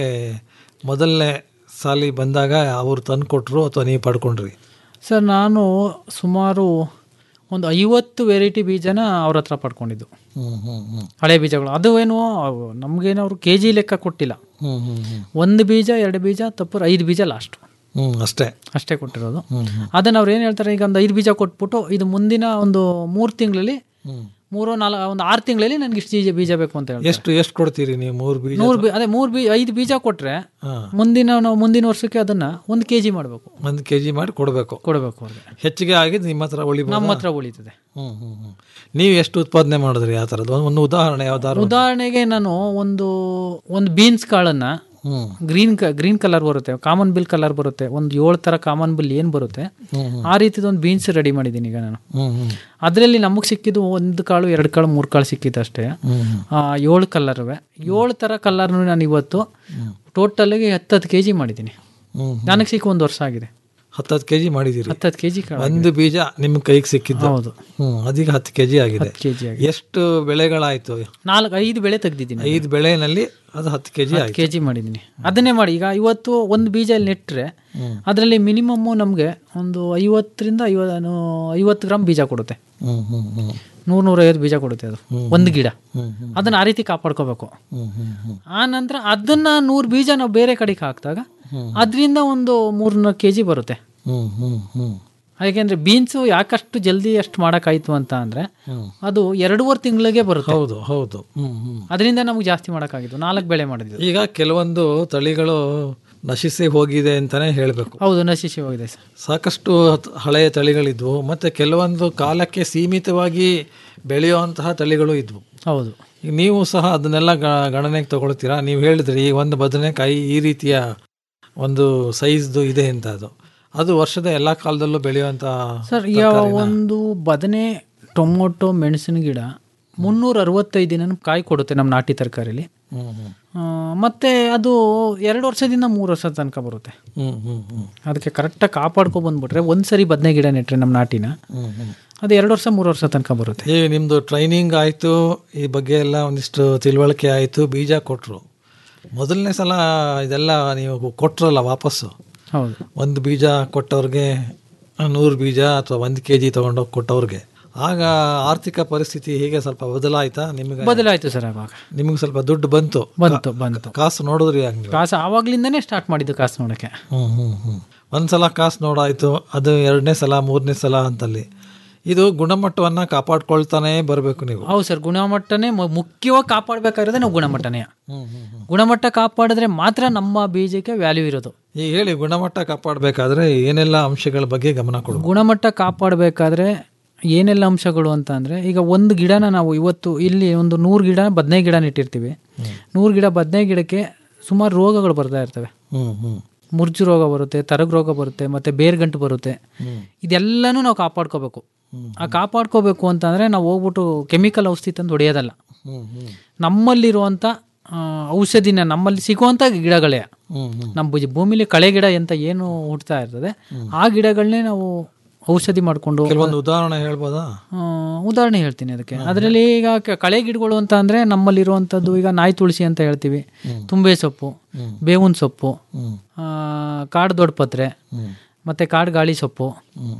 ಮೊದಲನೇ ಸಾಲಿ ಬಂದಾಗ ಅವರು ತಂದು ಕೊಟ್ಟರು ಅಥವಾ ನೀವು ಪಡ್ಕೊಂಡ್ರಿ ಸರ್ ನಾನು ಸುಮಾರು ಒಂದು ಐವತ್ತು ವೆರೈಟಿ ಬೀಜನ ಅವ್ರ ಹತ್ರ ಪಡ್ಕೊಂಡಿದ್ದು ಹ್ಞೂ ಹ್ಞೂ ಹ್ಞೂ ಹಳೆ ಬೀಜಗಳು ಅದು ಏನು ಅವು ನಮಗೇನು ಅವರು ಕೆ ಜಿ ಲೆಕ್ಕ ಕೊಟ್ಟಿಲ್ಲ ಹ್ಞೂ ಹ್ಞೂ ಹ್ಞೂ ಒಂದು ಬೀಜ ಎರಡು ಬೀಜ ತಪ್ಪು ಐದು ಬೀಜ ಲಾಸ್ಟು ಹ್ಞೂ ಅಷ್ಟೇ ಅಷ್ಟೇ ಕೊಟ್ಟಿರೋದು ಹ್ಞೂ ಹ್ಞೂ ಅದನ್ನು ಅವ್ರು ಏನು ಹೇಳ್ತಾರೆ ಈಗ ಒಂದು ಐದು ಬೀಜ ಕೊಟ್ಬಿಟ್ಟು ಇದು ಮುಂದಿನ ಒಂದು ಮೂರು ತಿಂಗಳಲ್ಲಿ ಹ್ಞೂ ಮೂರು ನಾಲ್ಕು ಒಂದು ಆರು ತಿಂಗಳಲ್ಲಿ ನನಗೆ ಇಷ್ಟು ಬೀಜ ಬೀಜ ಬೇಕು ಅಂತ ಹೇಳಿ ಎಷ್ಟು ಎಷ್ಟು ಕೊಡ್ತೀರಿ ನೀವು ಮೂರು ಬೀಜ ನೂರು ಬೀ ಅದೇ ಮೂರು ಬೀ ಐದು ಬೀಜ ಕೊಟ್ಟರೆ ಹಾಂ ಮುಂದಿನ ನಾವು ಮುಂದಿನ ವರ್ಷಕ್ಕೆ ಅದನ್ನು ಒಂದು ಕೆ ಜಿ ಮಾಡಬೇಕು ಒಂದು ಕೆ ಜಿ ಮಾಡಿ ಕೊಡಬೇಕು ಕೊಡಬೇಕು ಅವ್ರಿಗೆ ಹೆಚ್ಚಿಗೆ ಆಗಿದ್ದು ನಿಮ್ಮ ಹತ್ರ ಉಳಿಬೋದು ನಮ್ಮ ಹತ್ರ ಉಳಿತದೆ ಹ್ಞೂ ಹ್ಞೂ ಹ್ಞೂ ನೀವು ಎಷ್ಟು ಉತ್ಪಾದನೆ ಮಾಡಿದ್ರಿ ಆ ಥರದ್ದು ಒಂದು ಉದಾಹರಣೆ ಯಾವ್ದಾದ್ರು ಉದಾಹರಣೆಗೆ ನಾನು ಒಂದು ಒಂದು ಬೀನ್ಸ್ ಕಾಳನ್ನು ಹ್ಞೂ ಗ್ರೀನ್ ಕ ಗ್ರೀನ್ ಕಲರ್ ಬರುತ್ತೆ ಕಾಮನ್ ಬಿಲ್ ಕಲರ್ ಬರುತ್ತೆ ಒಂದು ಏಳು ಥರ ಕಾಮನ್ ಬಿಲ್ ಏನು ಬರುತ್ತೆ ಆ ರೀತಿದು ಒಂದು ಬೀನ್ಸ್ ರೆಡಿ ಮಾಡಿದ್ದೀನಿ ಈಗ ನಾನು ಹ್ಞೂ ಹ್ಞೂ ಅದರಲ್ಲಿ ನಮಗೆ ಸಿಕ್ಕಿದ್ದು ಒಂದು ಕಾಳು ಎರಡು ಕಾಳು ಮೂರು ಕಾಳು ಸಿಕ್ಕಿದ್ದು ಅಷ್ಟೇ ಆ, ಏಳು ಕಲರ್ವೆ ಏಳು ಥರ ಕಲರ್ನು ನಾನು ಇವತ್ತು ಟೋಟಲ್ಗೆ ಹತ್ತತ್ತು ಕೆ ಜಿ ಮಾಡಿದ್ದೀನಿ ಹ್ಞೂ ನನಗೆ ಸಿಕ್ಕ ಒಂದು ವರ್ಷ ಆಗಿದೆ ಹತ್ತತ್ತು ಕೆ ಜಿ ಮಾಡಿದ್ದೀರಿ ಹತ್ತತ್ತು ಕೆ ಜಿ ಕಾಳು ಒಂದು ಬೀಜ ನಿಮ್ಮ ಕೈಗೆ ಸಿಕ್ಕಿದ್ದು ಹೌದು ಹ್ಞೂ ಅದೀಗ ಹತ್ತು ಕೆ ಜಿ ಆಗಿದೆ ಕೆ ಜಿ ಆಗಿದೆ ಎಷ್ಟು ಬೆಳೆಗಳಾಯಿತು ನಾಲ್ಕು ಐದು ಬೆಳೆ ತೆಗ್ದಿದ್ದೀನಿ ಐದು ಬೆಳೆನಲ್ಲಿ ಅದು ಹತ್ತು ಕೆ ಜಿ ಆಯಿತು ಕೆ ಜಿ ಮಾಡಿದ್ದೀನಿ ಅದನ್ನೇ ಮಾಡಿ ಈಗ ಇವತ್ತು ಒಂದು ಬೀಜ ನೆಟ್ಟರೆ ಅದರಲ್ಲಿ ಮಿನಿಮಮ್ಮು ನಮಗೆ ಒಂದು ಐವತ್ತರಿಂದ ಐವ ಐವತ್ತು ಗ್ರಾಮ್ ಬೀಜ ಕೊಡುತ್ತೆ ಹ್ಞೂ ಹ್ಞೂ ಹ್ಞೂ ನೂರು ನೂರೈವತ್ತು ಬೀಜ ಕೊಡುತ್ತೆ ಅದು ಒಂದು ಗಿಡ ಹ್ಮ್, ಹ್ಮ್. ಅದನ್ನ ಆ ರೀತಿ ಕಾಪಾಡ್ಕೋಬೇಕು ಹ್ಞೂ ಹ್ಞೂ ಹ್ಞೂ ಆ ನಂತರ ಅದನ್ನ ನೂರು ಬೀಜ ನಾವು ಬೇರೆ ಕಡೆಗೆ ಹಾಕಿದಾಗ ಅದರಿಂದ ಒಂದು ಮೂರ್ನಾಲ್ಕು ಕೆ ಜಿ ಬರುತ್ತೆ ಹ್ಞೂ ಹ್ಞೂ ಹ್ಞೂ ಯಾಕೆಂದ್ರೆ ಬೀನ್ಸು ಯಾಕಷ್ಟು ಜಲ್ದಿ ಅಷ್ಟು ಮಾಡೋಕ್ಕಾಯ್ತು ಅಂತ ಅಂದ್ರೆ ಅದು ಎರಡೂವರೆ ತಿಂಗಳಿಗೆ ಬರುತ್ತೆ ಹೌದು ಹೌದು ಹ್ಞೂ ಹ್ಞೂ ಅದರಿಂದ ನಮ್ಗೆ ಜಾಸ್ತಿ ಮಾಡೋಕ್ಕಾಗಿತ್ತು ನಾಲ್ಕು ಬೆಳೆ ಮಾಡಿದ್ವಿ ಈಗ ಕೆಲವೊಂದು ತಳಿಗಳು ನಶಿಸಿ ಹೋಗಿದೆ ಅಂತಲೇ ಹೇಳಬೇಕು ಹೌದು ನಶಿಸಿ ಹೋಗಿದೆ ಸರ್ ಸಾಕಷ್ಟು ಹತ್- ಹಳೆಯ ತಳಿಗಳಿದ್ವು ಮತ್ತು ಕೆಲವೊಂದು ಕಾಲಕ್ಕೆ ಸೀಮಿತವಾಗಿ ಬೆಳೆಯುವಂತಹ ತಳಿಗಳು ಇದ್ವು ಹೌದು ಈಗ ನೀವು ಸಹ ಅದನ್ನೆಲ್ಲ ಗ- ಗಣನೆಗೆ ತಗೊಳ್ತೀರಾ ನೀವು ಹೇಳಿದ್ರಿ ಈ ಒಂದು ಬದನೆಕಾಯಿ ಈ ರೀತಿಯ ಒಂದು ಸೈಜ್ದು ಇದೆ ಅಂತ ಅದು ಅದು ವರ್ಷದ ಎಲ್ಲ ಕಾಲದಲ್ಲೂ ಬೆಳೆಯುವಂಥ ಸರ್ ಈಗ ಒಂದು ಬದನೆ ಟೊಮೊಟೊ ಮೆಣಸಿನ ಗಿಡ ಮುನ್ನೂರ ಅರವತ್ತೈದು ದಿನ ಕಾಯಿ ಕೊಡುತ್ತೆ ನಮ್ಮ ನಾಟಿ ತರಕಾರಿಲಿ ಹ್ಞೂ ಹ್ಞೂ ಆ, ಮತ್ತೆ ಅದು ಎರಡು ವರ್ಷದಿಂದ ಮೂರು ವರ್ಷದ ತನಕ ಬರುತ್ತೆ ಹ್ಞೂ ಹ್ಞೂ ಹ್ಞೂ ಅದಕ್ಕೆ ಕರೆಕ್ಟಾಗಿ ಕಾಪಾಡ್ಕೊ ಬಂದ್ಬಿಟ್ರೆ ಒಂದು ಸರಿ ಬದನೆ ಗಿಡ ನೆಟ್ರೆ ನಮ್ಮ ನಾಟಿನ ಹ್ಞೂ ಹ್ಞೂ ಅದು ಎರಡು ವರ್ಷ ಮೂರು ವರ್ಷ ತನಕ ಬರುತ್ತೆ ಈ ನಿಮ್ಮದು ಟ್ರೈನಿಂಗ್ ಆಯಿತು ಈ ಬಗ್ಗೆ ಎಲ್ಲ ಒಂದಿಷ್ಟು ತಿಳುವಳಿಕೆ ಆಯಿತು ಬೀಜ ಕೊಟ್ಟರು ಮೊದಲನೇ ಸಲ ಇದೆಲ್ಲ ನೀವು ಕೊಟ್ರಲ್ಲ ವಾಪಸ್ಸು ಹೌದು ಒಂದು ಬೀಜ ಕೊಟ್ಟವ್ರಿಗೆ ನೂರು ಬೀಜ ಅಥವಾ ಒಂದು ಕೆ ಜಿ ತೊಗೊಂಡೋಗಿ ಕೊಟ್ಟವ್ರಿಗೆ ಆಗ ಆರ್ಥಿಕ ಪರಿಸ್ಥಿತಿ ಹೀಗೆ ಸ್ವಲ್ಪ ಬದಲಾಯ್ತಾ ನಿಮಗೆ ಬದಲಾಯಿತು ಸರ್ ಅವಾಗ ನಿಮಗೆ ಸ್ವಲ್ಪ ದುಡ್ಡು ಬಂತು ಬಂತು ಬಂತು ಕಾಸು ನೋಡಿದ್ರಿ ಹಂಗೆ ಕಾಸು ಆವಾಗ್ಲಿಂದನೇ ಸ್ಟಾರ್ಟ್ ಮಾಡಿದ್ದು ಕಾಸು ನೋಡೋಕ್ಕೆ ಹ್ಞೂ ಹ್ಞೂ ಹ್ಞೂ ಒಂದು ಸಲ ಕಾಸು ನೋಡಾಯಿತು ಅದು ಎರಡನೇ ಸಲ ಮೂರನೇ ಸಲ ಅಂತಲ್ಲಿ ಇದು ಗುಣಮಟ್ಟವನ್ನು ಕಾಪಾಡ್ಕೊಳ್ತಾನೇ ಬರಬೇಕು ನೀವು ಹೌದು ಸರ್ ಗುಣಮಟ್ಟನೇ ಮು- ಮುಖ್ಯವಾಗಿ ಕಾಪಾಡಬೇಕಾಗಿರೋದೇ ನಾವು ಗುಣಮಟ್ಟನೇ ಹ್ಞೂ ಹ್ಞೂ ಹ್ಞೂ ಗುಣಮಟ್ಟ ಕಾಪಾಡಿದ್ರೆ ಮಾತ್ರ ನಮ್ಮ ಬೀಜಕ್ಕೆ ವ್ಯಾಲ್ಯೂ ಇರೋದು ಈಗ ಹೇಳಿ ಗುಣಮಟ್ಟ ಕಾಪಾಡಬೇಕಾದ್ರೆ ಏನೆಲ್ಲ ಅಂಶಗಳ ಬಗ್ಗೆ ಗಮನ ಕೊಡಬೇಕು ಗುಣಮಟ್ಟ ಕಾಪಾಡಬೇಕಾದ್ರೆ ಏನೆಲ್ಲ ಅಂಶಗಳು ಅಂತ ಅಂದರೆ ಈಗ ಒಂದು ಗಿಡನ ನಾವು ಇವತ್ತು ಇಲ್ಲಿ ಒಂದು ನೂರು ಗಿಡ ಬದನೆ ಗಿಡ ನೆಟ್ಟಿರ್ತೀವಿ ನೂರು ಗಿಡ ಬದನೆ ಗಿಡಕ್ಕೆ ಸುಮಾರು ರೋಗಗಳು ಬರ್ತಾ ಇರ್ತವೆ ಹ್ಞೂ ಹ್ಞೂ ಮುರ್ಜು ರೋಗ ಬರುತ್ತೆ ತರಗ ರೋಗ ಬರುತ್ತೆ ಮತ್ತು ಬೇರ್ಗಂಟು ಬರುತ್ತೆ ಇದೆಲ್ಲನೂ ನಾವು ಕಾಪಾಡ್ಕೋಬೇಕು ಆ ಕಾಪಾಡ್ಕೋಬೇಕು ಅಂತಂದರೆ ನಾವು ಹೋಗ್ಬಿಟ್ಟು ಕೆಮಿಕಲ್ ಔಷಧಿ ತಂದು ಹೊಡೆಯೋದಲ್ಲ ಹ್ಞೂ ಹ್ಞೂ ನಮ್ಮಲ್ಲಿರುವಂಥ ಆ, ಔಷಧಿನ ನಮ್ಮಲ್ಲಿ ಸಿಗುವಂಥ ಗಿಡಗಳೇ ಹ್ಞೂ ಹ್ಞೂ ನಮ್ಮ ಭುಜ- ಭೂಮಿಲಿ ಕಳೆ ಗಿಡ ಅಂತ ಏನು ಹುಟ್ತಾ ಇರ್ತದೆ ಆ ಗಿಡಗಳನ್ನೇ ನಾವು ಔಷಧಿ ಮಾಡಿಕೊಂಡು ಕೆಲವೊಂದು ಉದಾಹರಣೆ ಹೇಳ್ಬೋದಾ ಉದಾಹರಣೆ ಹೇಳ್ತೀನಿ ಅದಕ್ಕೆ ಅದರಲ್ಲಿ ಈಗ ಕ- ಕಳೆ ಗಿಡಗಳು ಅಂತ ಅಂದರೆ ನಮ್ಮಲ್ಲಿರುವಂಥದ್ದು ಈಗ ನಾಯಿ ತುಳಸಿ ಅಂತ ಹೇಳ್ತೀವಿ ತುಂಬೆ ಸೊಪ್ಪು ಬೇವಿನ ಸೊಪ್ಪು ಹ್ಞೂ ಆ, ಕಾಡು ದೊಡ್ಡಪತ್ರೆ ಹ್ಞೂ ಮತ್ತು ಕಾಡು ಗಾಳಿ ಸೊಪ್ಪು ಹ್ಞೂ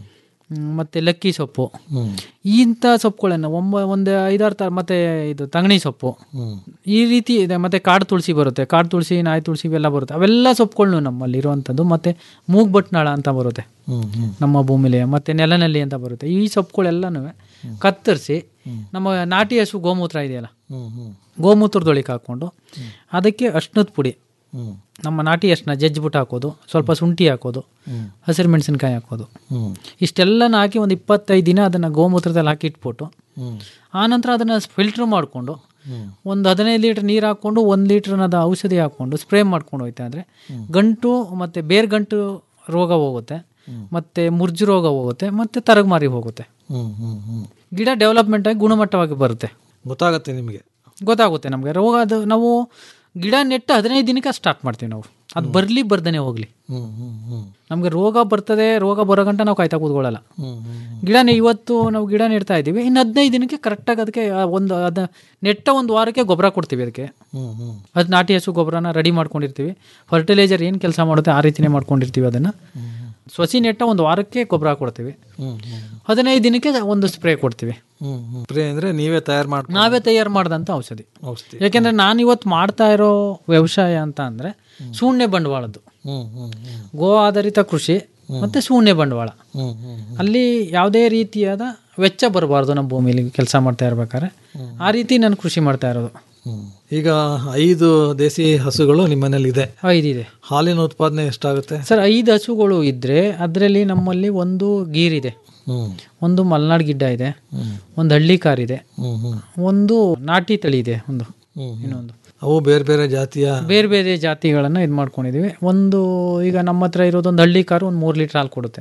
ಹ್ಮ್, ಮತ್ತೆ ಲಕ್ಕಿ ಸೊಪ್ಪು ಇಂಥ ಸೊಪ್ಪುಗಳನ್ನು ಒಂಬ ಒಂದು ಐದಾರು ತರ ಮತ್ತೆ ಇದು ತಂಗಣಿ ಸೊಪ್ಪು ಈ ರೀತಿ ಇದೆ ಮತ್ತೆ ಕಾಡು ತುಳಸಿ ಬರುತ್ತೆ ಕಾಡು ತುಳಸಿ ನಾಯಿ ತುಳಸಿ ಇವೆಲ್ಲ ಬರುತ್ತೆ ಅವೆಲ್ಲ ಸೊಪ್ಪುಗಳನ್ನು ನಮ್ಮಲ್ಲಿ ಇರುವಂಥದ್ದು ಮತ್ತೆ ಮೂಗ್ಬಟ್ನಾಳ ಅಂತ ಬರುತ್ತೆ ನಮ್ಮ ಭೂಮಿಲಿ ಮತ್ತೆ ನೆಲನಲ್ಲಿ ಅಂತ ಬರುತ್ತೆ ಈ ಸೊಪ್ಪುಗಳೆಲ್ಲನೂ ಕತ್ತರಿಸಿ ನಮ್ಮ ನಾಟಿ ಹಸು ಗೋಮೂತ್ರ ಇದೆಯಲ್ಲ ಗೋಮೂತ್ರದೊಳಗೆ ಹಾಕ್ಕೊಂಡು ಅದಕ್ಕೆ ಅರ್ಶಿನದ ಪುಡಿ ನಮ್ಮ ನಾಟಿ ಅರ್ಶಿನ ಜಜ್ಜಿಬಿಟ್ಟು ಹಾಕೋದು ಸ್ವಲ್ಪ ಶುಂಠಿ ಹಾಕೋದು ಹಸಿರು ಮೆಣಸಿನ್ಕಾಯಿ ಹಾಕೋದು ಇಷ್ಟೆಲ್ಲನ ಹಾಕಿ ಒಂದು ಇಪ್ಪತ್ತೈದು ದಿನ ಅದನ್ನು ಗೋಮೂತ್ರದಲ್ಲಿ ಹಾಕಿ ಇಟ್ಬಿಟ್ಟು ಆನಂತರ ಅದನ್ನು ಫಿಲ್ಟ್ರ್ ಮಾಡಿಕೊಂಡು ಒಂದು ಹದಿನೈದು ಲೀಟ್ರ್ ನೀರು ಹಾಕ್ಕೊಂಡು ಒಂದು ಲೀಟ್ರನದ ಔಷಧಿ ಹಾಕ್ಕೊಂಡು ಸ್ಪ್ರೇ ಮಾಡ್ಕೊಂಡು ಹೋಯ್ತಾ ಅಂದರೆ ಗಂಟು ಮತ್ತು ಬೇರ್ ಗಂಟು ರೋಗ ಹೋಗುತ್ತೆ ಮತ್ತು ಮುರ್ಜು ರೋಗ ಹೋಗುತ್ತೆ ಮತ್ತು ತರಗಮಾರಿ ಹೋಗುತ್ತೆ ಗಿಡ ಡೆವಲಪ್ಮೆಂಟ್ ಆಗಿ ಗುಣಮಟ್ಟವಾಗಿ ಬರುತ್ತೆ ಗೊತ್ತಾಗತ್ತೆ ನಿಮಗೆ ಗೊತ್ತಾಗುತ್ತೆ ನಮಗೆ ರೋಗ ಅದು ನಾವು ಗಿಡ ನೆಟ್ಟು ಹದಿನೈದು ದಿನಕ್ಕೆ ಸ್ಟಾರ್ಟ್ ಮಾಡ್ತೀವಿ ನಾವು ಅದು ಬರಲಿ ಬರ್ದೇ ಹೋಗಲಿ ನಮಗೆ ರೋಗ ಬರ್ತದೆ ರೋಗ ಬರೋ ಗಂಟ ನಾವು ಕಾಯ್ತಾ ಕೂತ್ಕೊಳ್ಳಲ್ಲ ಗಿಡನೇ ಇವತ್ತು ನಾವು ಗಿಡ ನೆಡ್ತಾ ಇದ್ದೀವಿ ಇನ್ನು ಹದಿನೈದು ದಿನಕ್ಕೆ ಕರೆಕ್ಟಾಗಿ ಅದಕ್ಕೆ ಆ ಒಂದು ಅದ ನೆಟ್ಟ ಒಂದು ವಾರಕ್ಕೆ ಗೊಬ್ಬರ ಕೊಡ್ತೀವಿ ಅದಕ್ಕೆ ಅದು ನಾಟಿ ಹಸು ಗೊಬ್ಬರನ ರೆಡಿ ಮಾಡ್ಕೊಂಡಿರ್ತೀವಿ ಫರ್ಟಿಲೈಸರ್ ಏನು ಕೆಲಸ ಮಾಡುತ್ತೆ ಆ ರೀತಿನೇ ಮಾಡ್ಕೊಂಡಿರ್ತೀವಿ ಅದನ್ನು ಸಸಿ ನೆಟ್ಟ ಒಂದು ವಾರಕ್ಕೆ ಗೊಬ್ಬರ ಕೊಡ್ತೀವಿ ಹದಿನೈದು ದಿನಕ್ಕೆ ಒಂದು ಸ್ಪ್ರೇ ಕೊಡ್ತೀವಿ ಸ್ಪ್ರೇ ಅಂದ್ರೆ ನೀವೇ ತಯಾರು ಮಾಡಿ ನಾವೇ ತಯಾರು ಮಾಡಿದಂಥ ಔಷಧಿ ಔಷಧಿ ಯಾಕೆಂದ್ರೆ ನಾನು ಇವತ್ತು ಮಾಡ್ತಾ ಇರೋ ವ್ಯವಸಾಯ ಅಂತ ಅಂದ್ರೆ ಶೂನ್ಯ ಬಂಡವಾಳದ್ದು ಗೋ ಆಧಾರಿತ ಕೃಷಿ ಮತ್ತೆ ಶೂನ್ಯ ಬಂಡವಾಳ ಅಲ್ಲಿ ಯಾವುದೇ ರೀತಿಯಾದ ವೆಚ್ಚ ಬರಬಾರ್ದು ನಮ್ಮ ಭೂಮಿಲಿ ಕೆಲಸ ಮಾಡ್ತಾ ಇರ್ಬೇಕಾದ್ರೆ ಆ ರೀತಿ ನಾನು ಕೃಷಿ ಮಾಡ್ತಾ ಇರೋದು ಈಗ ಐದು ದೇಸಿ ಹಸುಗಳು ನಿಮ್ಮನೇಲಿ ಇದೆ ಐದಿದೆ ಹಾಲಿನ ಉತ್ಪಾದನೆ ಎಷ್ಟಾಗುತ್ತೆ ಸರ್ ಐದು ಹಸುಗಳು ಇದ್ರೆ ಅದರಲ್ಲಿ ನಮ್ಮಲ್ಲಿ ಒಂದು ಗೀರಿದೆ ಒಂದು ಮಲ್ನಾಡ್ ಗಿಡ್ಡ ಇದೆ ಒಂದು ಹಳ್ಳಿ ಕಾರ್ ಇದೆ ಒಂದು ನಾಟಿ ತಳಿ ಇದೆ ಒಂದು ಇನ್ನೊಂದು ಅವು ಬೇರೆ ಬೇರೆ ಜಾತಿಯ ಬೇರೆ ಬೇರೆ ಜಾತಿಗಳನ್ನು ಇದು ಮಾಡ್ಕೊಂಡಿದೀವಿ ಒಂದು ಈಗ ನಮ್ಮ ಹತ್ರ ಇರೋದು ಒಂದು ಹಳ್ಳಿ ಕಾರು ಒಂದು ಮೂರು ಲೀಟರ್ ಹಾಲು ಕೊಡುತ್ತೆ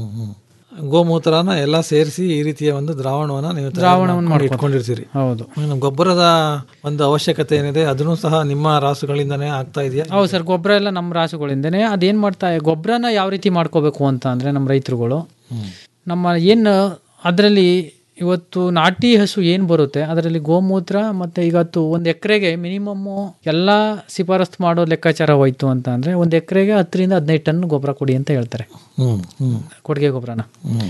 ಗೋಮೂತ್ರನ ಎಲ್ಲ ಸೇರಿಸಿ ಈ ರೀತಿಯ ಒಂದು ದ್ರಾವಣವನ್ನ ನೀವು ತಯಾರು ದ್ರಾವಣವನ್ನು ಮಾಡ್ಕೊಂಡು ಮಾಡ್ಕೊಂಡು- ಇಟ್ಕೊಂಡಿರ್ತೀರಿ ಹೌದು ಇನ್ನು ಗೊಬ್ಬರದ ಒಂದು ಅವಶ್ಯಕತೆ ಏನಿದೆ ಅದನ್ನು ಸಹ ನಿಮ್ಮ ರಾಸುಗಳಿಂದನೇ ಆಗ್ತಾ ಇದೆಯಾ ಹೌದು ಸರ್ ಗೊಬ್ಬರ ಎಲ್ಲ ನಮ್ಮ ರಾಸುಗಳಿಂದನೇ ಅದೇನು ಮಾಡ್ತಾ ಗೊಬ್ಬರನ ಯಾವ ರೀತಿ ಮಾಡ್ಕೋಬೇಕು ಅಂತ ಅಂದರೆ ನಮ್ಮ ರೈತರುಗಳು ನಮ್ಮ ಏನು ಅದರಲ್ಲಿ ಇವತ್ತು ನಾಟಿ ಹಸು ಏನು ಬರುತ್ತೆ ಅದರಲ್ಲಿ ಗೋಮೂತ್ರ ಮತ್ತು ಇವತ್ತು ಒಂದು ಎಕರೆಗೆ ಮಿನಿಮಮ್ಮು ಎಲ್ಲ ಶಿಫಾರಸ್ತು ಮಾಡೋ ಲೆಕ್ಕಾಚಾರ ಹೋಯ್ತು ಅಂತ ಅಂದರೆ ಒಂದು ಎಕರೆಗೆ ಹತ್ತರಿಂದ ಹದಿನೈದು ಟನ್ ಗೊಬ್ಬರ ಕೊಡಿ ಅಂತ ಹೇಳ್ತಾರೆ ಹ್ಮ್ ಹ್ಮ್ ಕೊಡುಗೆ ಗೊಬ್ಬರನ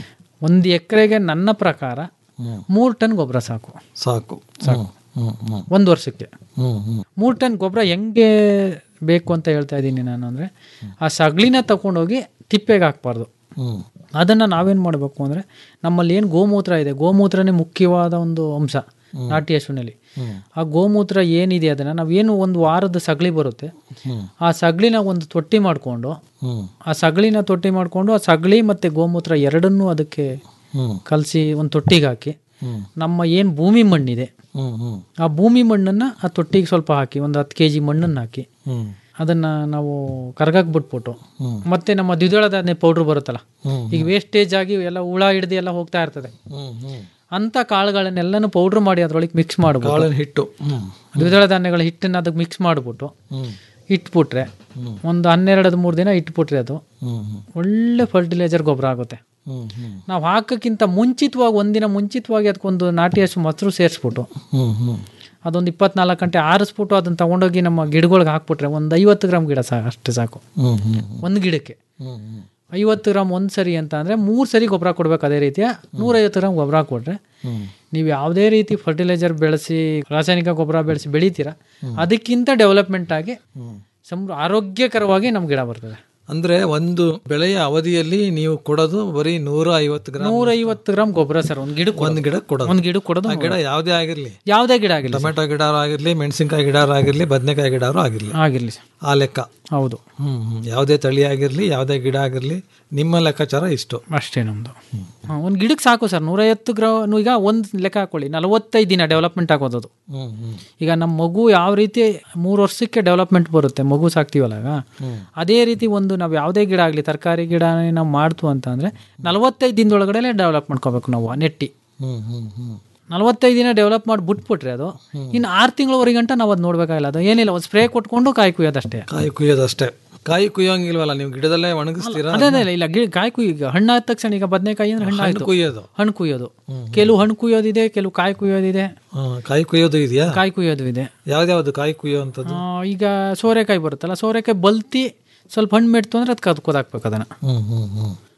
ಒಂದು ಎಕರೆಗೆ ನನ್ನ ಪ್ರಕಾರ ಮೂರು ಟನ್ ಗೊಬ್ಬರ ಸಾಕು ಸಾಕು ಸಾಕು ಹ್ಮ್ ಹ್ಮ್ ಒಂದು ವರ್ಷಕ್ಕೆ ಹ್ಮ್ ಹ್ಮ್ ಮೂರು ಟನ್ ಗೊಬ್ಬರ ಹೆಂಗೆ ಬೇಕು ಅಂತ ಹೇಳ್ತಾ ಇದ್ದೀನಿ ನಾನು ಅಂದರೆ ಆ ಸಗಳಿನ ತಗೊಂಡೋಗಿ ತಿಪ್ಪೆಗೆ ಹಾಕ್ಬಾರ್ದು ಹ್ಮ್ ಅದನ್ನು ನಾವೇನು ಮಾಡಬೇಕು ಅಂದರೆ ನಮ್ಮಲ್ಲಿ ಏನು ಗೋಮೂತ್ರ ಇದೆ ಗೋಮೂತ್ರನೇ ಮುಖ್ಯವಾದ ಒಂದು ಅಂಶ ನಾಟಿ ಹಸುವಿನಲ್ಲಿ ಆ ಗೋಮೂತ್ರ ಏನಿದೆ ಅದನ್ನು ನಾವೇನು ಒಂದು ವಾರದ ಸಗಳಿ ಬರುತ್ತೆ ಆ ಸಗಳಿನ ಒಂದು ತೊಟ್ಟಿ ಮಾಡಿಕೊಂಡು ಹ್ಮ್ ಆ ಸಗಳಿನ ತೊಟ್ಟಿ ಮಾಡಿಕೊಂಡು ಆ ಸಗಳಿ ಮತ್ತು ಗೋಮೂತ್ರ ಎರಡನ್ನೂ ಅದಕ್ಕೆ ಹ್ಮ್ ಕಲಸಿ ಒಂದು ತೊಟ್ಟಿಗೆ ಹಾಕಿ ಹ್ಮ್ ನಮ್ಮ ಏನು ಭೂಮಿ ಮಣ್ಣಿದೆ ಹ್ಮ್ ಹ್ಮ್ ಆ ಭೂಮಿ ಮಣ್ಣನ್ನು ಆ ತೊಟ್ಟಿಗೆ ಸ್ವಲ್ಪ ಹಾಕಿ ಒಂದು ಹತ್ತು ಕೆ ಜಿ ಮಣ್ಣನ್ನು ಹಾಕಿ ಹ್ಮ್ ಅದನ್ನು ನಾವು ಕರ್ಗಕ್ಕೆ ಬಿಟ್ಬಿಟ್ಟು ಹ್ಮ್. ಮತ್ತೆ ನಮ್ಮ ದ್ವಿದಳ ಧಾನ್ಯ ಪೌಡ್ರ್ ಬರುತ್ತಲ್ಲ ಹ್ಮ್. ಈಗ ವೇಸ್ಟೇಜ್ ಆಗಿ ಎಲ್ಲ ಹುಳ ಹಿಡ್ದು ಎಲ್ಲ ಹೋಗ್ತಾ ಇರ್ತದೆ ಹ್ಮ್ ಹ್ಮ್ ಅಂಥ ಕಾಳುಗಳನ್ನೆಲ್ಲನೂ ಪೌಡ್ರ್ ಮಾಡಿ ಅದರೊಳಗೆ ಮಿಕ್ಸ್ ಮಾಡ್ಬಿಟ್ಟು ಕಾಳಿನ ಹಿಟ್ಟು ಹ್ಮ್ ದ್ವಿದಳ ಧಾನ್ಯಗಳ ಹಿಟ್ಟನ್ನು ಅದಕ್ಕೆ ಮಿಕ್ಸ್ ಮಾಡಿಬಿಟ್ಟು ಹ್ಮ್ ಇಟ್ಬಿಟ್ರೆ ಒಂದು ಹನ್ನೆರಡು ಮೂರು ದಿನ ಇಟ್ಬಿಟ್ರೆ ಅದು ಹ್ಮ್ ಹ್ಮ್ ಒಳ್ಳೆ ಫರ್ಟಿಲೈಸರ್ ಗೊಬ್ಬರ ಆಗುತ್ತೆ ಹ್ಮ್ ಹ್ಮ್ ನಾವು ಹಾಕೋಕ್ಕಿಂತ ಮುಂಚಿತವಾಗಿ ಒಂದಿನ ಮುಂಚಿತವಾಗಿ ಅದಕ್ಕೊಂದು ನಾಟಿ ಹಸು ಮೊಸರು ಸೇರಿಸ್ಬಿಟ್ಟು ಹ್ಮ್ ಹ್ಮ್ ಅದೊಂದು ಇಪ್ಪತ್ನಾಲ್ಕು ಗಂಟೆ ಆರಿಸ್ಬಿಟ್ಟು ಅದನ್ನು ತಗೊಂಡೋಗಿ ನಮ್ಮ ಗಿಡಗಳಿಗೆ ಹಾಕ್ಬಿಟ್ರೆ ಒಂದು ಐವತ್ತು ಗ್ರಾಮ್ ಗಿಡ ಸಾ ಅಷ್ಟೇ ಸಾಕು ಹ್ಮ್ ಹ್ಮ್ ಒಂದು ಗಿಡಕ್ಕೆ ಹ್ಮ್ ಹ್ಮ್ ಐವತ್ತು ಗ್ರಾಮ್ ಒಂದು ಸರಿ ಅಂತ ಅಂದರೆ ಮೂರು ಸರಿ ಗೊಬ್ಬರ ಕೊಡ್ಬೇಕು ಅದೇ ರೀತಿಯ ನೂರೈವತ್ತು ಗ್ರಾಮ್ ಗೊಬ್ಬರ ಕೊಟ್ರೆ ಹ್ಮ್ ನೀವು ಯಾವುದೇ ರೀತಿ ಫರ್ಟಿಲೈಸರ್ ಬೆಳೆಸಿ ರಾಸಾಯನಿಕ ಗೊಬ್ಬರ ಬೆಳೆಸಿ ಬೆಳಿತೀರಾ ಅದಕ್ಕಿಂತ ಡೆವಲಪ್ಮೆಂಟ್ ಆಗಿ ಸಮ್ ಆರೋಗ್ಯಕರವಾಗಿ ನಮ್ಮ ಗಿಡ ಬರ್ತದೆ ಅಂದ್ರೆ ಒಂದು ಬೆಳೆಯ ಅವಧಿಯಲ್ಲಿ ನೀವು ಕೊಡೋದು ಬರೀ ನೂರ ಐವತ್ತು ಗ್ರಾಮ್ ನೂರೈವತ್ತು ಗ್ರಾಮ್ ಗೊಬ್ಬರ ಸರ್ ಒಂದು ಗಿಡ ಒಂದು ಗಿಡ ಕೊಡೋದು ಒಂದು ಗಿಡ ಕೊಡೋದು ಆ ಗಿಡ ಯಾವುದೇ ಆಗಿರ್ಲಿ ಯಾವುದೇ ಗಿಡ ಆಗಿಲ್ಲ ಟೊಮೆಟೊ ಗಿಡ ಆಗಿರ್ಲಿ ಮೆಣಸಿನಕಾಯಿ ಗಿಡ ಆಗಿರ್ಲಿ ಬದನೆಕಾಯಿ ಗಿಡ ಆಗಿರ್ಲಿ ಆಗಿರಲಿ ಸರ್ ಆ ಲೆಕ್ಕ ಹೌದು ಹ್ಮ್ ಹ್ಮ್ ಯಾವುದೇ ತಳಿ ಆಗಿರ್ಲಿ ಯಾವುದೇ ಗಿಡ ಆಗಿರ್ಲಿ ನಿಮ್ಮ ಲೆಕ್ಕಾಚಾರ ಇಷ್ಟು ಅಷ್ಟೇ ನಮ್ಮದು ಒಂದು ಗಿಡಕ್ಕೆ ಸಾಕು ಸರ್ ನೂರೈವತ್ತು ಗ್ರಾಮ್ ಈಗ ಒಂದು ಲೆಕ್ಕ ಹಾಕೊಳ್ಳಿ ನಲವತ್ತೈದು ದಿನ ಡೆವಲಪ್ಮೆಂಟ್ ಆಗೋದು ಹ್ಮ್ ಹ್ಮ್ ಈಗ ನಮ್ಮ ಮಗು ಯಾವ ರೀತಿ ಮೂರು ವರ್ಷಕ್ಕೆ ಡೆವಲಪ್ಮೆಂಟ್ ಬರುತ್ತೆ ಮಗು ಸಾಕ್ತೀವಲ್ಲ ಆಗ, ಅದೇ ರೀತಿ ಒಂದು ನಾವು ಯಾವುದೇ ಗಿಡ ಆಗಲಿ ತರಕಾರಿ ಗಿಡ ನಾವು ಮಾಡ್ತು ಅಂತ ಅಂದರೆ ನಲವತ್ತೈದು ದಿನದೊಳಗಡೆ ಡೆವಲಪ್ ಮಾಡ್ಕೋಬೇಕು ನಾವು ನೆಟ್ಟಿ ಹ್ಮ್ ಹ್ಮ್ ಹ್ಮ್ ನಲವತ್ತೈದು ದಿನ ಡೆವಲಪ್ ಮಾಡಿ ಬಿಟ್ಬಿಟ್ರೆ ಅದು ಇನ್ನು ಆರು ತಿಂಗಳವರೆಗೆ ಗಂಟ ನಾವು ಅದು ನೋಡ್ಬೇಕಾಗಿಲ್ಲ ಅದು ಏನಿಲ್ಲ ಒಂದು ಸ್ಪ್ರೇ ಕೊಟ್ಕೊಂಡು ಕಾಯಿ ಕುಯ್ಯೋದಷ್ಟೇ ಕಾಯಿ ಕುಯ್ಯೋದಷ್ಟೇ ಕಾಯಿ ಕುಯ್ಯೋಂಗಿಲ್ವಲ್ಲ ನೀವು ಗಿಡದಲ್ಲೇ ಒಣಗಿಸ್ತೀರಾ ಅದೇ ಅದೇ ಇಲ್ಲ ಗಿ ಕಾಯಿ ಕುಯ್ ಈಗ ಹಣ್ಣಾದ ತಕ್ಷಣ ಈಗ ಬದನೆಕಾಯಿ ಅಂದ್ರೆ ಹಣ್ಣು ಹಣ್ಣು ಆಯ್ತು ಕುಯ್ಯೋದು ಹಣ್ಣು ಕುಯ್ಯೋದು ಕೆಲವು ಹಣ್ಣು ಕುಯ್ಯೋದಿದೆ ಕೆಲವು ಕಾಯಿ ಕುಯ್ಯೋದಿದೆ ಹಾ, ಕಾಯಿ ಕುಯ್ಯೋದು ಇದೆಯಾ ಕಾಯಿ ಕುಯ್ಯೋದು ಇದೆ ಯಾವ್ದ್ಯಾವ್ದು ಕಾಯಿ ಕುಯ್ಯೋ ಅಂತದ್ದು ಆ, ಈಗ ಸೋರೆಕಾಯಿ ಬರುತ್ತಲ್ಲ ಸೋರೆಕಾಯಿ ಬಲ್ತಿ ಸ್ವಲ್ಪ ಹಣ್ಣು ಮೆಟ್ತು ಅಂದ್ರೆ ಅದು ಕದ್ಕೋದಾಕ್ಬೇಕು ಅದನ್ನು ಹ್ಮ್ ಹ್ಮ್ ಹ್ಮ್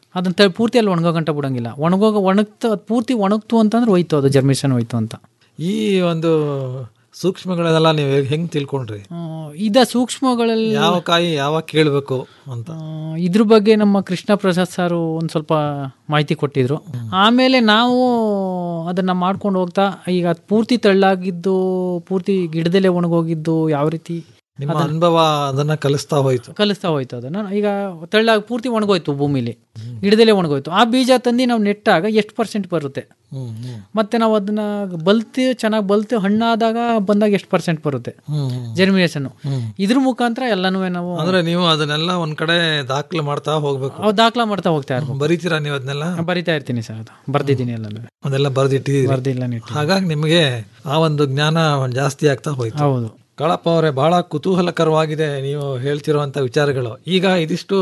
ಅದನ್ನ ತ- ಪೂರ್ತಿ ಅಲ್ಲಿ ಒಣಗೋ ಗಂಟ ಬಿಡಂಗಿಲ್ಲ ಒಣಗೋಗ ಒಣಗ್ತು ಅದು ಪೂರ್ತಿ ಒಣಗ್ತು ಅಂತಂದ್ರೆ ಹೋಯ್ತು ಅದು ಜರ್ಮಿಷನ್ ಹೋಯ್ತು ಅಂತ ಈ ಒಂದು ಸೂಕ್ಷ್ಮಗಳೆಲ್ಲ ನೀವು ಹೆಂಗ್ ತಿಳ್ಕೊಂಡ್ರಿ ಆ, ಇದ ಸೂಕ್ಷ್ಮಗಳಲ್ಲಿ ಯಾವ ಕಾಯಿ ಯಾವಾಗ ಕೇಳಬೇಕು ಅಂತ ಆ, ಇದ್ರ ಬಗ್ಗೆ ನಮ್ಮ ಕೃಷ್ಣ ಪ್ರಸಾದ್ ಸಾರು ಒಂದು ಸ್ವಲ್ಪ ಮಾಹಿತಿ ಕೊಟ್ಟಿದ್ರು ಆಮೇಲೆ ನಾವು ಅದನ್ನ ಮಾಡ್ಕೊಂಡು ಹೋಗ್ತಾ ಈಗ ಅದ್ ಪೂರ್ತಿ ತಳ್ಳಾಗಿದ್ದು ಪೂರ್ತಿ ಗಿಡದಲ್ಲೇ ಒಣಗೋಗಿದ್ದು ಯಾವ ರೀತಿ ನಿಮ್ಮ ಅನುಭವ ಅದನ್ನ ಕಲಿಸ್ತಾ ಹೋಯ್ತು ಕಲಿಸ್ತಾ ಹೋಯ್ತು ಅದನ್ನ ಈಗ ತಳ್ಳಾಗಿ ಪೂರ್ತಿ ಒಣಗೋಯ್ತು ಭೂಮಿಲಿ ಗಿಡದಲ್ಲೇ ಒಣಗೋಯ್ತು ಆ ಬೀಜ ತಂದು ನಾವು ನೆಟ್ಟಾಗ ಎಷ್ಟು ಪರ್ಸೆಂಟ್ ಬರುತ್ತೆ ಹ್ಮ್ ಹ್ಮ್ ಮತ್ತೆ ನಾವು ಅದನ್ನ ಬಲ್ತಿ ಚೆನ್ನಾಗಿ ಬಲ್ತಿ ಹಣ್ಣಾದಾಗ ಬಂದಾಗ ಎಷ್ಟು ಪರ್ಸೆಂಟ್ ಬರುತ್ತೆ ಹ್ಮ್ ಹ್ಮ್. ಜರ್ಮಿನೇಷನ್ ಇದ್ರ ಮುಖಾಂತರ ಎಲ್ಲನೂ ನಾವು ಅಂದ್ರೆ ನೀವು ಅದನ್ನೆಲ್ಲ ಒಂದ್ ಕಡೆ ದಾಖಲೆ ಮಾಡ್ತಾ ಹೋಗ್ಬೇಕು ಅವು ದಾಖಲ ಮಾಡ್ತಾ ಹೋಗ್ತಾ ಇರ್ಬೇಕು ಬರೀತೀರಾ ನೀವು ಅದನ್ನೆಲ್ಲ ಬರಿತಾ ಇರ್ತೀನಿ ಸರ್ ಅದು ಬರ್ದಿದ್ದೀನಿ ಎಲ್ಲನೂ ಅದೆಲ್ಲ ಬರೆದಿಟ್ಟಿದ್ದೀರಿ ಬರ್ದಿಲ್ಲ ನಿಟ್ಟು ಹಾಗಾಗಿ ನಿಮಗೆ ಆ ಒಂದು ಜ್ಞಾನ ಜಾಸ್ತಿ ಆಗ್ತಾ ಹೋಯ್ತು ಹೌದು ಕಾಳಪ್ಪ ಅವರೇ ಬಹಳ ಕುತೂಹಲಕರವಾಗಿದೆ ನೀವು ಹೇಳ್ತಿರುವಂತ ವಿಚಾರಗಳು ಈಗ ಇದಿಷ್ಟು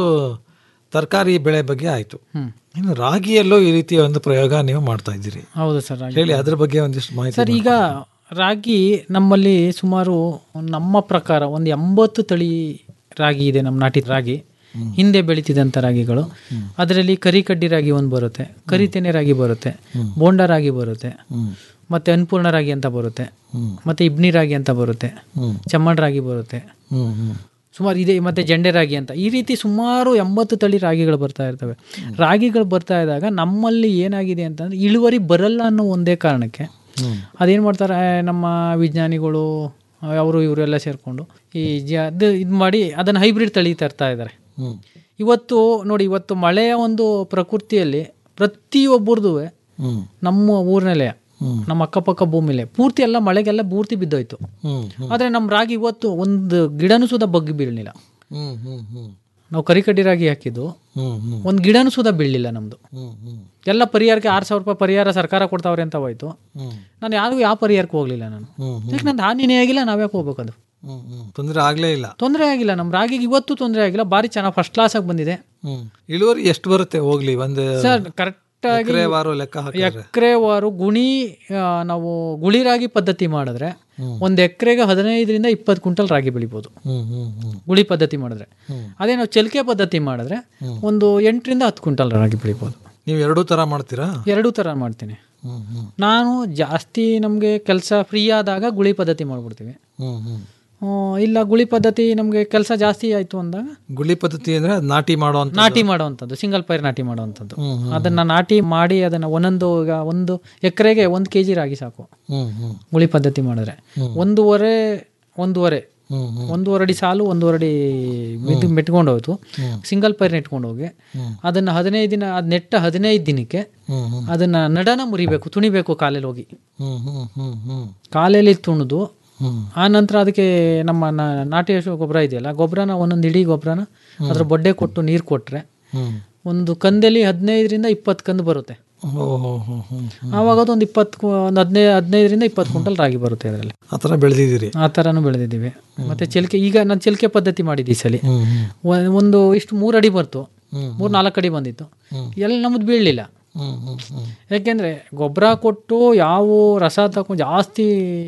ತರಕಾರಿ ಬೆಳೆ ಬಗ್ಗೆ ಆಯ್ತು ಹ್ಮ್. ಇನ್ನು ರಾಗಿಯಲ್ಲೂ ಈ ರೀತಿಯ ಒಂದು ಪ್ರಯೋಗ ನೀವು ಮಾಡ್ತಾ ಇದ್ದೀರಿ ಹೌದು ಸರ್ ರಾಗಿ. ಹೇಳಿ ಅದ್ರ ಬಗ್ಗೆ ಒಂದಿಷ್ಟು ಮಾಹಿತಿ ಸರ್ ಈಗ ರಾಗಿ ನಮ್ಮಲ್ಲಿ ಸುಮಾರು ನಮ್ಮ ಪ್ರಕಾರ ಒಂದು ಎಂಬತ್ತು ತಳಿ ರಾಗಿ ಇದೆ ನಮ್ಮ ನಾಟಿ ರಾಗಿ ಹಿಂದೆ ಬೆಳೀತಿದ್ದಂಥ ರಾಗಿಗಳು ಅದರಲ್ಲಿ ಕರಿ ಕಡ್ಡಿ ರಾಗಿ ಒಂದು ಬರುತ್ತೆ ಕರಿತೆನೆ ರಾಗಿ ಬರುತ್ತೆ ಬೋಂಡ ರಾಗಿ ಬರುತ್ತೆ ಮತ್ತೆ ಅನ್ಪೂರ್ಣ ರಾಗಿ ಅಂತ ಬರುತ್ತೆ ಮತ್ತೆ ಇಬ್ನಿ ರಾಗಿ ಅಂತ ಬರುತ್ತೆ ಚಮ್ಮಣ್ ರಾಗಿ ಬರುತ್ತೆ ಹ್ಮ್ ಹ್ಮ್ ಸುಮಾರು ಇದೆ ಮತ್ತೆ ಜಂಡೆ ರಾಗಿ ಅಂತ ಈ ರೀತಿ ಸುಮಾರು ಎಂಬತ್ತು ತಳಿ ರಾಗಿಗಳು ಬರ್ತಾ ಇರ್ತವೆ ರಾಗಿಗಳು ಬರ್ತಾ ಇದ್ದಾಗ ನಮ್ಮಲ್ಲಿ ಏನಾಗಿದೆ ಅಂತಂದ್ರೆ ಇಳುವರಿ ಬರಲ್ಲ ಅನ್ನೋ ಒಂದೇ ಕಾರಣಕ್ಕೆ ಅದೇನು ಮಾಡ್ತಾರೆ ಆ, ನಮ್ಮ ವಿಜ್ಞಾನಿಗಳು ಅವರು ಇವರೆಲ್ಲ ಸೇರಿಕೊಂಡು ಈ ಜ ಅದು ಇದು ಮಾಡಿ ಅದನ್ನು ಹೈಬ್ರಿಡ್ ತಳಿ ತರ್ತಾ ಇದ್ದಾರೆ ಹ್ಮ್ ಇವತ್ತು ನೋಡಿ ಇವತ್ತು ಮಳೆಯ ಒಂದು ಪ್ರಕೃತಿಯಲ್ಲಿ ಪ್ರತಿಯೊಬ್ಬರದು ಹ್ಮ್ ನಮ್ಮ ಊರಿನಲ್ಲೇ ನಮ್ಮ ಅಕ್ಕಪಕ್ಕ ಭೂಮಿಲೆ ಪೂರ್ತಿ ಎಲ್ಲ ಮಳೆಗೆಲ್ಲ ಪೂರ್ತಿ ಬಿದ್ದೋಯ್ತು ಹ್ಮ್ ಹ್ಮ್ ಆದರೆ ನಮ್ಮ ರಾಗಿ ಇವತ್ತು ಒಂದು ಗಿಡನೂ ಸುದ ಬಗ್ಗಿ ಬೀಳಲಿಲ್ಲ ಹ್ಮ್ ಹ್ಮ್ ಹ್ಮ್ ನಾವು ಕರಿಕಡ್ಡಿ ರಾಗಿ ಹಾಕಿದ್ದು ಹ್ಮ್ ಹ್ಮ್ ಒಂದು ಗಿಡನೂ ಸುದ ಬೀಳಲಿಲ್ಲ ನಮ್ಮದು ಹ್ಮ್ ಹ್ಮ್ ಎಲ್ಲ ಪರಿಹಾರಕ್ಕೆ ಆರು ಸಾವಿರ ರೂಪಾಯಿ ಪರಿಹಾರ ಸರ್ಕಾರ ಕೊಡ್ತಾವ್ರೆ ಅಂತ ಹೋಯ್ತು ಹ್ಮ್ ನಾನು ಯಾರಿಗೂ ಯಾವ ಪರಿಹಾರಕ್ಕೆ ಹೋಗಲಿಲ್ಲ ನಾನು ಹ್ಮ್ ಯಾಕೆ ನಂದು ಹಾನಿನೇ ಆಗಿಲ್ಲ ನಾವ್ಯಾಕೆ ಹೋಗ್ಬೇಕು ಅದು ಹ್ಮ್ ಹ್ಮ್ ತೊಂದರೆ ಆಗ್ಲೇ ಇಲ್ಲ ತೊಂದರೆ ಆಗಿಲ್ಲ ನಮ್ಮ ರಾಗಿಗೆ ಇವತ್ತು ತೊಂದರೆ ಆಗಿಲ್ಲ ಭಾರಿ ಚೆನ್ನಾಗಿ ಫಸ್ಟ್ ಕ್ಲಾಸಾಗಿ ಬಂದಿದೆ ಹ್ಮ್ ಇಳುವರಿ ಎಷ್ಟು ಬರುತ್ತೆ ಹೋಗ್ಲಿ ಒಂದು ಸರ್ ಕರೆಕ್ಟಾಗಿ ಎಕರೆವಾರು ಲೆಕ್ಕ ಹಾಕಿದ್ರೆ ಎಕರೆವಾರು ಗುಣಿ ಆ, ನಾವು ಗುಳಿ ರಾಗಿ ಪದ್ಧತಿ ಮಾಡಿದ್ರೆ ಒಂದು ಎಕರೆಗೆ ಹದಿನೈದರಿಂದ ಇಪ್ಪತ್ತು ಕ್ವಿಂಟಲ್ ರಾಗಿ ಬೆಳಿಬೋದು ಹ್ಮ್ ಹ್ಮ್ ಹ್ಮ್ ಗುಳಿ ಪದ್ಧತಿ ಮಾಡಿದ್ರೆ ಅದೇ ನಾವು ಚಲಿಕೆ ಪದ್ಧತಿ ಮಾಡಿದ್ರೆ ಒಂದು ಎಂಟರಿಂದ ಹತ್ತು ಕ್ವಿಂಟಲ್ ರಾಗಿ ಬೆಳಿಬೋದು ನೀವು ಎರಡೂ ತರ ಮಾಡ್ತೀರಾ ಎರಡೂ ಥರ ಮಾಡ್ತೀನಿ ಹ್ಮ್ ಹ್ಮ್ ನಾನು ಜಾಸ್ತಿ ನಮಗೆ ಕೆಲಸ ಫ್ರೀ ಆದಾಗ ಗುಳಿ ಪದ್ಧತಿ ಮಾಡ್ಬಿಡ್ತೀವಿ ಹ್ಮ್ ಹ್ಮ್ ಹ್ಮ್, ಇಲ್ಲ ಗುಳಿ ಪದ್ಧತಿ ನಮಗೆ ಕೆಲಸ ಜಾಸ್ತಿ ಆಯಿತು ಅಂದಾಗ ಗುಳಿ ಪದ್ಧತಿ ಅಂದ್ರೆ ಅದ್ ನಾಟಿ ಮಾಡುವಂತ ನಾಟಿ ಮಾಡುವಂಥದ್ದು ಸಿಂಗಲ್ ಪೈರ್ ನಾಟಿ ಮಾಡುವಂಥದ್ದು ಅದನ್ನ ನಾಟಿ ಮಾಡಿ ಅದನ್ನ ಒಂದೊಂದು ಈಗ ಒಂದು ಎಕರೆಗೆ ಒಂದು ಕೆ ಜಿ ರಾಗಿ ಸಾಕು ಹ್ಮ್ ಹ್ಮ್ ಗುಳಿ ಪದ್ಧತಿ ಮಾಡಿದ್ರೆ ಒಂದೂವರೆ ಒಂದೂವರೆ ಹ್ಮ್ ಹ್ಮ್ ಒಂದೂವರೆ ಅಡಿ ಸಾಲು ಒಂದೂವರೆ ಅಡಿ ಇದು ಮೆಟ್ಕೊಂಡು ಹೋಯ್ತು ಸಿಂಗಲ್ ಪೈರ್ ನೆಟ್ಕೊಂಡು ಹೋಗಿ ಅದನ್ನ ಹದಿನೈದು ದಿನ ಅದ್ ನೆಟ್ಟ ಹದಿನೈದು ದಿನಕ್ಕೆ ಹ್ಮ್ ಹ್ಮ್ ಅದನ್ನ ನಡನ ಮುರಿಬೇಕು ತುಣಿಬೇಕು ಕಾಲಲ್ಲಿ ಹೋಗಿ ಹ್ಮ್ ಹ್ಮ್ ಹ್ಮ್ ಹ್ಮ್ ಕಾಲಲ್ಲಿ ತುಣಿದು ಹ್ಮ್ ಆ ನಂತರ ಅದಕ್ಕೆ ನಮ್ಮ ನಾ- ನಾಟಿ ಹಸು ಗೊಬ್ಬರ ಇದೆಯಲ್ಲ ಗೊಬ್ಬರನ ಒಂದೊಂದು ಇಡೀ ಗೊಬ್ಬರನ ಅದ್ರ ಬೊಡ್ಡೆ ಕೊಟ್ಟು ನೀರು ಕೊಟ್ರೆ ಹ್ಮ್ ಒಂದು ಕಂದಲ್ಲಿ ಹದಿನೈದರಿಂದ ಇಪ್ಪತ್ತು ಕಂದು ಬರುತ್ತೆ ಓ ಹೋ ಹೋ ಹ್ಮ್ ಆವಾಗ ಅದೊಂದು ಇಪ್ಪತ್ತು ಒಂದು ಹದಿನೈದು ಹದಿನೈದರಿಂದ ಇಪ್ಪತ್ತು ಕ್ವಿಂಟಲ್ ರಾಗಿ ಬರುತ್ತೆ ಅದರಲ್ಲಿ ಆ ಥರ ಬೆಳೆದಿದ್ದೀರಿ ಆ ಥರನೂ ಬೆಳೆದಿದ್ದೀವಿ ಮತ್ತೆ ಚಿಲ್ಕೆ ಈಗ ನಾನು ಚಿಲ್ಕೆ ಪದ್ಧತಿ ಮಾಡಿದ್ದೆ ಈ ಸಲ ಹ್ಮ್ ಹ್ಮ್ ಒ- ಒಂದು ಇಷ್ಟು ಮೂರು ಅಡಿ ಬರ್ತು ಹ್ಮ್. ಮೂರು ನಾಲ್ಕು ಅಡಿ ಬಂದಿತ್ತು ಎಲ್ಲ ನಮ್ಮದು ಬೀಳಲಿಲ್ಲ ಹ್ಮ್ ಹ್ಮ್ ಹ್ಮ್ ಯಾಕೆಂದರೆ ಗೊಬ್ಬರ ಕೊಟ್ಟು ಯಾವ ರಸ ತಗೊಂಡು ಜಾಸ್ತಿ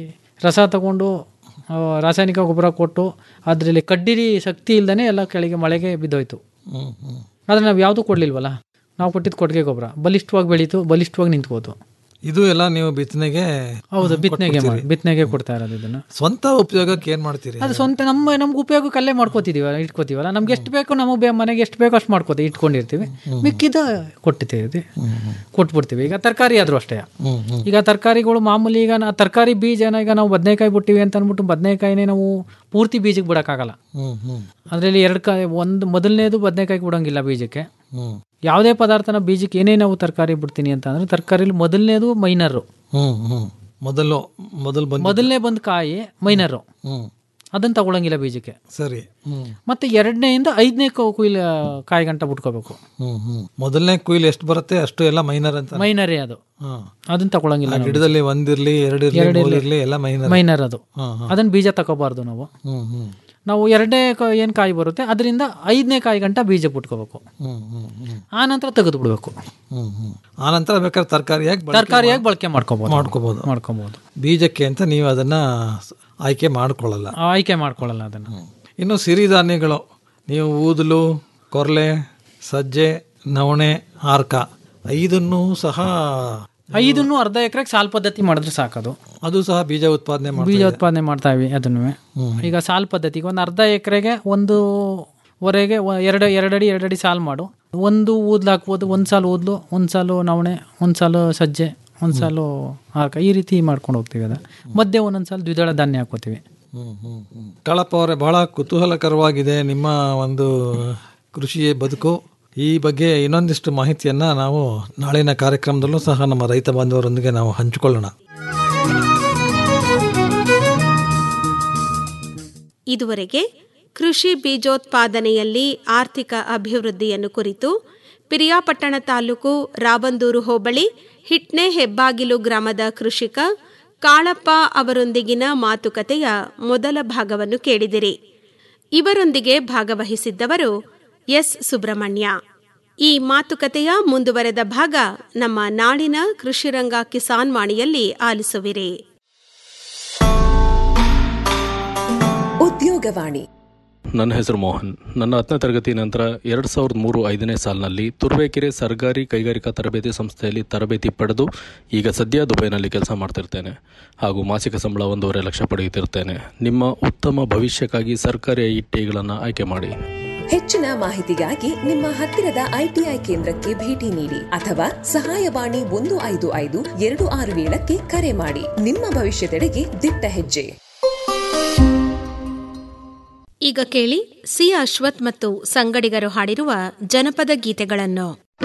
ರಸ ತಗೊಂಡು ಆ, ರಾಸಾಯನಿಕ ಗೊಬ್ಬರ ಕೊಟ್ಟು ಅದರಲ್ಲಿ ಕಡ್ಡಿ ಶಕ್ತಿ ಇಲ್ದೇ ಎಲ್ಲ ಕೆಳಗೆ ಮಳೆಗೆ ಬಿದ್ದೋಯ್ತು ಹ್ಮ್ ಹ್ಮ್ ಆದರೆ ನಾವು ಯಾವುದೂ ಕೊಡಲಿಲ್ವಲ್ಲ ನಾವು ಕೊಟ್ಟಿದ್ದು ಕೊಟ್ಟಿಗೆ ಗೊಬ್ಬರ ಬಲಿಷ್ಠವಾಗಿ ಬೆಳೀತು ಬಲಿಷ್ಠವಾಗಿ ನಿಂತ್ಕೋತು ಇದು ಎಲ್ಲ ನೀವು ಬಿತ್ತನೆಗೆ ಹೌದು ಬಿತ್ತನೆಗೆ ಮಾಡಿ ಬಿತ್ತನೆಗೆ ಕೊಡ್ತಾ ಇರೋದು ಇದನ್ನು ಸ್ವಂತ ಉಪಯೋಗಕ್ಕೆ ಏನ್ ಮಾಡ್ತೀರಿ ಅದು ಸ್ವಂತ ನಮ್ಮ ನಮ್ಗೆ ಉಪಯೋಗಕ್ಕೆ ಅಲ್ಲೇ ಮಾಡ್ಕೋತಿದೀವಲ್ಲ ಇಟ್ಕೋತೀವಲ್ಲ ನಮ್ಗೆ ಎಷ್ಟು ಬೇಕೋ ನಮಗೆ ಬೇ ಮನೆಗೆ ಎಷ್ಟು ಬೇಕೋ ಅಷ್ಟು ಮಾಡ್ಕೋತೀವಿ ಇಟ್ಕೊಂಡಿರ್ತೀವಿ ಮಿಕ್ಕಿದ ಕೊಟ್ಟಿರ್ತೀವಿ ಕೊಟ್ಬಿಡ್ತೀವಿ ಈಗ ತರಕಾರಿ ಆದರೂ ಅಷ್ಟೇ ಹ್ಮ್ ಹ್ಮ್ ಈಗ ತರಕಾರಿಗಳು ಮಾಮೂಲಿ ಈಗ ನಾ ತರಕಾರಿ ಬೀಜನ ಈಗ ನಾವು ಬದನೆಕಾಯಿ ಬಿಟ್ಟಿವಿ ಅಂತ ಅಂದ್ಬಿಟ್ಟು ಬದನೆಕಾಯಿನೇ ನಾವು ಪೂರ್ತಿ ಬೀಜಕ್ಕೆ ಬಿಡೋಕ್ಕಾಗಲ್ಲ ಹ್ಮ್ ಹ್ಮ್ ಅದರಲ್ಲಿ ಎರಡು ಕಾಯಿ ಒಂದು ಮೊದಲನೇದು ಬದನೆಕಾಯಿ ಬಿಡೋಂಗಿಲ್ಲ ಬೀಜಕ್ಕೆ ಹ್ಮ್ ಯಾವುದೇ ಪದಾರ್ಥನ ಬೀಜಕ್ಕೆ ಏನೇ ನಾವು ತರಕಾರಿ ಬಿಡ್ತೀನಿ ಅಂತ ಅಂದ್ರೆ ತರಕಾರಿಲಿ ಮೊದಲನೇದು ಮೈನರು ಹ್ಮ್ ಹ್ಮ್ ಮೊದಲು ಮೊದಲು ಬಂದು ಮೊದಲನೇ ಬಂದ ಕಾಯಿ ಮೈನರು ಹ್ಮ್ ಅದನ್ನು ತಗೊಳಂಗಿಲ್ಲ ಬೀಜಕ್ಕೆ ಸರಿ ಹ್ಮ್ ಮತ್ತೆ ಎರಡನೇಯಿಂದ ಐದನೇ ಕುಯ್ಲ ಕಾಯಿ ಗಂಟ ಬಿಟ್ಕೋಬೇಕು ಹ್ಮ್ ಹ್ಮ್ ಮೊದಲನೇ ಕುಯ್ಲು ಎಷ್ಟು ಬರುತ್ತೆ ಅಷ್ಟು ಎಲ್ಲ ಮೈನರ್ ಅಂತ ಮೈನರೇ ಅದು ಹಾ ಅದನ್ನ ತಗೊಳಂಗಿಲ್ಲ ಆ ಗಿಡದಲ್ಲಿ ಒಂದಿರ್ಲಿ ಎರಡಿರ್ಲಿ ಮೂರಿರ್ಲಿ ಎಲ್ಲ ಮೈನರ್ ಮೈನರ್ ಅದು ಹಾ ಹಾ ಅದನ್ನ ಬೀಜ ತಗೋಬಾರ್ದು ನಾವು ಹ್ಮ್ ಹ್ಮ್ ನಾವು ಎರಡನೇ ಕ- ಏನ್ ಕಾಯಿ ಬರುತ್ತೆ ಅದರಿಂದ ಐದನೇ ಕಾಯಿ ಗಂಟ ಬೀಜ ಬಿಟ್ಕೋಬೇಕು ಹ್ಮ್ ಹ್ಮ್ ಹ್ಮ್ ಆ ನಂತರ ತೆಗೆದು ಬಿಡ್ಬೇಕು ಹ್ಮ್ ಹ್ಮ್ ಆ ನಂತರ ಬೇಕಾದ್ರೆ ತರಕಾರಿಯಾಗಿ ತರಕಾರಿಯಾಗಿ ಬಳಕೆ ಮಾಡ್ಕೋಬಹುದು ಮಾಡ್ಕೋಬಹುದು ಮಾಡ್ಕೋಬಹುದು ಬೀಜಕ್ಕೆ ಅಂತ ನೀವು ಅದನ್ನ ಸ- ಆಯ್ಕೆ ಮಾಡ್ಕೊಳ್ಳಲ್ಲ ಆಯ್ಕೆ ಮಾಡ್ಕೊಳ್ಳಲ್ಲ ಅದನ್ನ ಇನ್ನು ಸಿರಿಧಾನ್ಯಗಳು ನೀವು ಊದಲು ಕೊರ್ಲೆ ಸಜ್ಜೆ ನವಣೆ ಆರ್ಕ ಐದನ್ನು ಸಹ ಐದನ್ನು ಅರ್ಧ ಎಕರೆಗೆ ಸಾಲ್ ಪದ್ಧತಿ ಮಾಡಿದ್ರೆ ಸಾಕದು ಅದು ಸಹ ಬೀಜ ಉತ್ಪಾದನೆ ಮಾಡ್ತಾ ಬೀಜ ಇದೆ. ಉತ್ಪಾದನೆ ಮಾಡ್ತಾ ಇವಿ ಅದನ್ನು ಈಗ ಸಾಲ್ ಪದ್ಧತಿಗೆ ಒಂದು ಅರ್ಧ ಎಕರೆಗೆ ಒಂದು ವರೆಗೆ ವ- ಎರಡು ಎರಡಡಿ ಎರಡಡಿ ಸಾಲು ಮಾಡು ಒಂದು ಊದ್ಲು ಹಾಕ್ಬೋದು ಒಂದು ಸಾಲು ಊದ್ಲು ಒಂದು ಸಾಲು ನವಣೆ ಒಂದು ಸಾಲು ಸಜ್ಜೆ ಒಂದು ಸಾಲು ಹಾಕ ಈ ರೀತಿ ಮಾಡ್ಕೊಂಡು ಹೋಗ್ತೀವಿ ಅದ ಮಧ್ಯೆ ಒಂದೊಂದು ಸಾಲು ದ್ವಿದಳ ಧಾನ್ಯ ಹಾಕೋತೀವಿ ಹ್ಮ್, ಹ್ಮ್, ಹ್ಮ್. ಕಾಳಪ್ಪ ಅವರೇ ಬಹಳ ಕುತೂಹಲಕರವಾಗಿದೆ ನಿಮ್ಮ ಒಂದು ಕೃಷಿ ಬದುಕು ಈ ಬಗ್ಗೆ ಇನ್ನೊಂದಿಷ್ಟು ಮಾಹಿತಿಯನ್ನ ನಾವು ನಾಳಿನ ಕಾರ್ಯಕ್ರಮದಲ್ಲೂ ಸಹ ನಮ್ಮ ರೈತ ಬಾಂಧವರೊಂದಿಗೆ ನಾವು ಹಂಚಿಕೊಳ್ಳೋಣ ಇದುವರೆಗೆ ಕೃಷಿ ಬೀಜೋತ್ಪಾದನೆಯಲ್ಲಿ ಆರ್ಥಿಕ ಅಭಿವೃದ್ಧಿಯನ್ನು ಕುರಿತು ಪಿರಿಯಾಪಟ್ಟಣ ತಾಲೂಕು ರಾಬಂದೂರು ಹೋಬಳಿ ಹಿಟ್ನೆ ಹೆಬ್ಬಾಗಿಲು ಗ್ರಾಮದ ಕೃಷಿಕ ಕಾಳಪ್ಪ ಅವರೊಂದಿಗಿನ ಮಾತುಕತೆಯ ಮೊದಲ ಭಾಗವನ್ನು ಕೇಳಿದಿರಿ ಇವರೊಂದಿಗೆ ಭಾಗವಹಿಸಿದ್ದವರು ಎಸ್ ಸುಬ್ರಹ್ಮಣ್ಯ ಈ ಮಾತುಕತೆಯ ಮುಂದುವರೆದ ಭಾಗ ನಮ್ಮ ನಾಡಿನ ಕೃಷಿರಂಗ ಕಿಸಾನ್ ವಾಣಿಯಲ್ಲಿ ಆಲಿಸುವಿರಿ ಉದ್ಯೋಗವಾಣಿ ನನ್ನ ಹೆಸರು ಮೋಹನ್ ನನ್ನ ಹತ್ತನೇ ತರಗತಿ ನಂತರ ಎರಡು ಸಾವಿರದ ಮೂರು ಐದನೇ ಸಾಲಿನಲ್ಲಿ ತುರುವೇಕೆರೆ ಸರ್ಕಾರಿ ಕೈಗಾರಿಕಾ ತರಬೇತಿ ಸಂಸ್ಥೆಯಲ್ಲಿ ತರಬೇತಿ ಪಡೆದು ಈಗ ಸದ್ಯ ದುಬೈನಲ್ಲಿ ಕೆಲಸ ಮಾಡ್ತಿರ್ತೇನೆ ಹಾಗೂ ಮಾಸಿಕ ಸಂಬಳ ಒಂದೂವರೆ ಲಕ್ಷ ಪಡೆಯುತ್ತಿರ್ತೇನೆ ನಿಮ್ಮ ಉತ್ತಮ ಭವಿಷ್ಯಕ್ಕಾಗಿ ಸರ್ಕಾರಿ ಐ ಟಿಗಳನ್ನು ಆಯ್ಕೆ ಮಾಡಿ ಹೆಚ್ಚಿನ ಮಾಹಿತಿಗಾಗಿ ನಿಮ್ಮ ಹತ್ತಿರದ ಐಟಿಐ ಕೇಂದ್ರಕ್ಕೆ ಭೇಟಿ ನೀಡಿ ಅಥವಾ ಸಹಾಯವಾಣಿ ಒಂದು ಐದು ಐದು ಎರಡು ಆರು ಏಳಕ್ಕೆ ಕರೆ ಮಾಡಿ ನಿಮ್ಮ ಭವಿಷ್ಯದೆಡೆಗೆ ದಿಟ್ಟ ಹೆಜ್ಜೆ ಈಗ ಕೇಳಿ ಸಿ ಅಶ್ವಥ್ ಮತ್ತು ಸಂಗಡಿಗರು ಹಾಡಿರುವ ಜನಪದ ಗೀತೆಗಳನ್ನು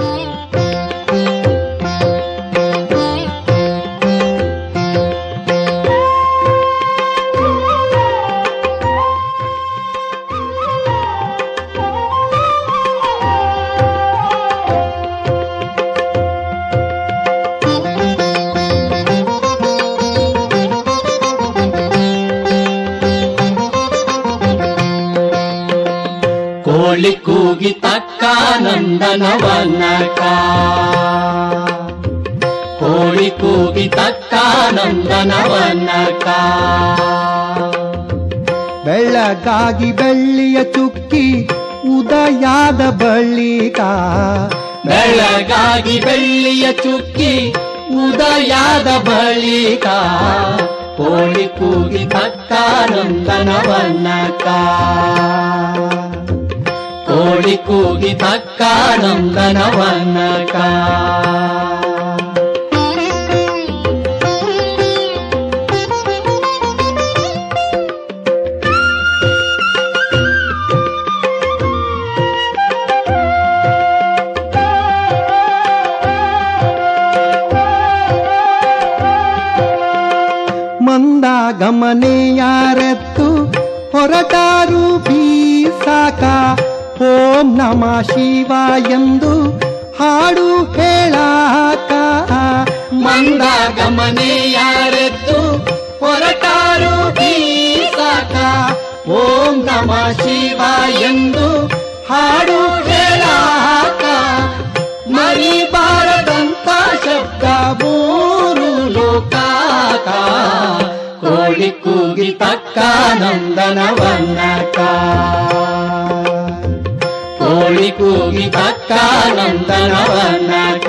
ಕೋಳಿ ಕೂಗಿ ತಕ್ಕ ನಂದನವನಕ ಕೋಳಿ ಕೂಗಿ ತಕ್ಕ ನಂದನವನಕ ಬೆಳ್ಳಗಾಗಿ ಬೆಳ್ಳಿಯ ಚುಕ್ಕಿ ಉದಯಾದ ಬಳಿಕ ಬೆಳಗಾಗಿ ಬೆಳ್ಳಿಯ ಚುಕ್ಕಿ ಉದಯಾದ ಬಳಿಕ ಕೋಳಿ ಕೂಗಿ ತಕ್ಕ ನಂದನವನಕ ಕೋಳಿ ಕೂಗಿ ತಕ್ಕ ನಂದನವನಕ ಮಂದ ಗಮನೆಯಾರೆತ್ತು ಹೊರಟಾರು ಬೀಸಾಕ ಓಂ ನಮ ಶಿವ ಎಂದು ಹಾಡು ಹೇಳಾಕ ಮಂದ ಗಮನೆಯಾರೆದ್ದು ಹೊರಟಾರು ಬೀಸಾಕ ಓಂ ನಮ ಶಿವ ಎಂದು ಹಾಡು ಹೇಳಾಕ ಮರಿಬಾರದಂತ ಶಬ್ದ ಮೂರು ಲೋಕಾಕ ಕೋಳಿ ಕೂಗಿ ತಕ್ಕ ನಂದನವನ್ನಕ ಕೋಳಿ ಕೂಗಿ ತಕ್ಕ ನಂದನವನ್ನಕ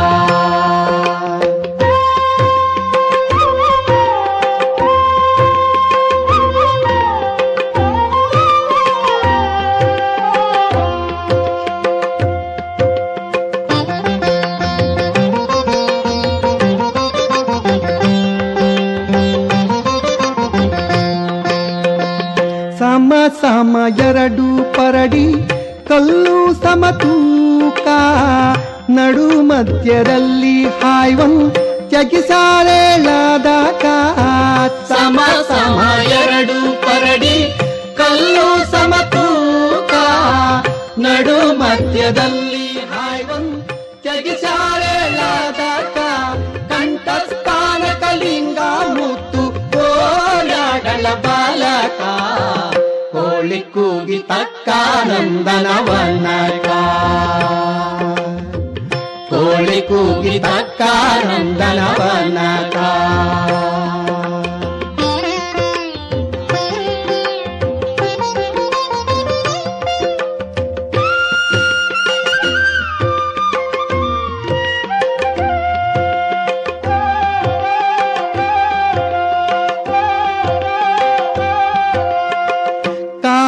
ಸಮ ಸಮ ಎರಡು ಪರಡಿ ಕಲ್ಲು ಸಮತೂಕ ನಡು ಮಧ್ಯದಲ್ಲಿ ಹಾಯ್ವನ್ ಜಗಿಸಾರೇಳಾದಾಗ ಸಮ ಸಮ ಎರಡು ಪರಡಿ ಕಲ್ಲು ಸಮತೂಕ ನಡು ಮಧ್ಯದಲ್ಲಿ ಹಾಯ್ವನ್ ಜಗಿಸಾರೇಳಾದಾಗ ಕಂಠಸ್ಥಾನ ಕಲಿಂಗ ಮುತ್ತು ಕೋಲಾಡಲ ಬಾಲಕ ಕೋಳಿ ಕೂಗಿ ತಕ್ಕ ನಂದನವನಕ ಕೋಳಿ ಕೂಗಿ ತಕ್ಕ ನಂದನವನಕ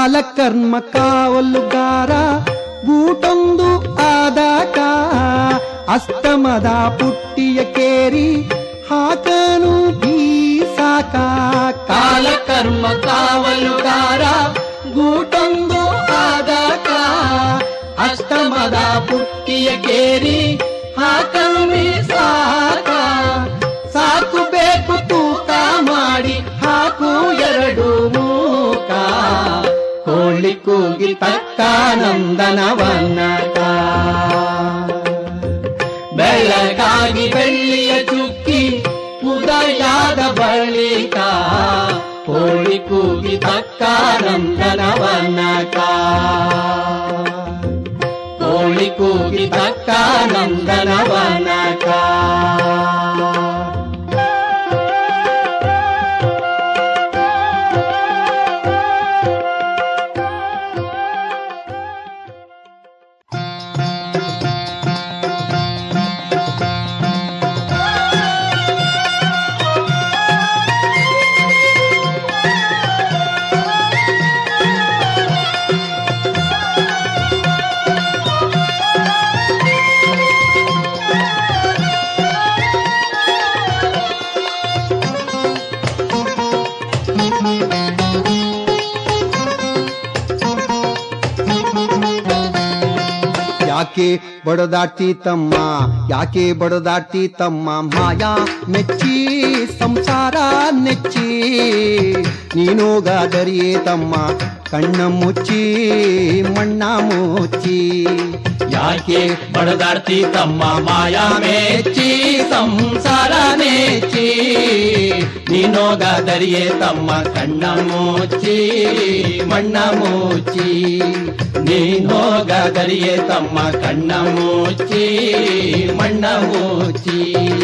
ಕಾಲಕರ್ಮ ಕಾವಲುಗಾರ ಗೂಟೊಂದು ಆದಾಕ ಅಸ್ತಮದ ಪುಟ್ಟಿಯ ಕೇರಿ ಹಾಕನು ಬೀಸಾಕ ಕಾಲಕರ್ಮ ಕಾವಲುಗಾರ ಗೂಟೊಂದು ಆದಾಕ ಅಷ್ಟಮದ ಪುಟ್ಟಿಯ ಕೇರಿ ಹಾಕಮಿ ಸಾಕ ಸಾಕು ಬೇಕು ತೂಕ ಮಾಡಿ ಹಾಕು ಎರಡು ಮೂಕ ಕೋಳಿ ಕೂಗಿ ತಕ್ಕ ನಂದನವನ್ನಕ ಬೆಳಗಾಗಿ ಬೆಳ್ಳಿಯ ಚುಕ್ಕಿ ಉದಯಾದ ಬಳಿಕ ಕೋಳಿ ಕೂಗಿ ತಕ್ಕ ನಂದನವನಕ ಕೋಳಿ ಕೂಗಿ ತಕ್ಕ ನಂದನವನಕ ಯಾಕೆ ಬಡದಾಡ್ತಿ ತಮ್ಮ ಯಾಕೆ ಬಡದಾಡ್ತಿ ತಮ್ಮ ಮಾಯಾ ಮೆಚ್ಚಿ ಸಂಸಾರ ನೆಚ್ಚಿ ನೀನೋಗಾದರಿಯೇ ತಮ್ಮ ಕಣ್ಣ ಮುಚ್ಚಿ ಮಣ್ಣ ಮುಚ್ಚಿ ಯಾಕೆ ಬಡದಾಡ್ತಿ ತಮ್ಮ ಮಾಯಾ ಮೇಚ್ಚಿ ಸಂಸಾರ ನೇಚಿ ನೀನೋಗಾದರಿಯೇ ತಮ್ಮ ಕಣ್ಣ ಮುಚ್ಚಿ ಮಣ್ಣ ಮುಚ್ಚಿ ನೀನೋಗಾದರಿಯೇ ತಮ್ಮ ಕಣ್ಣ ಮುಚ್ಚಿ ಮಣ್ಣ ಮುಚ್ಚಿ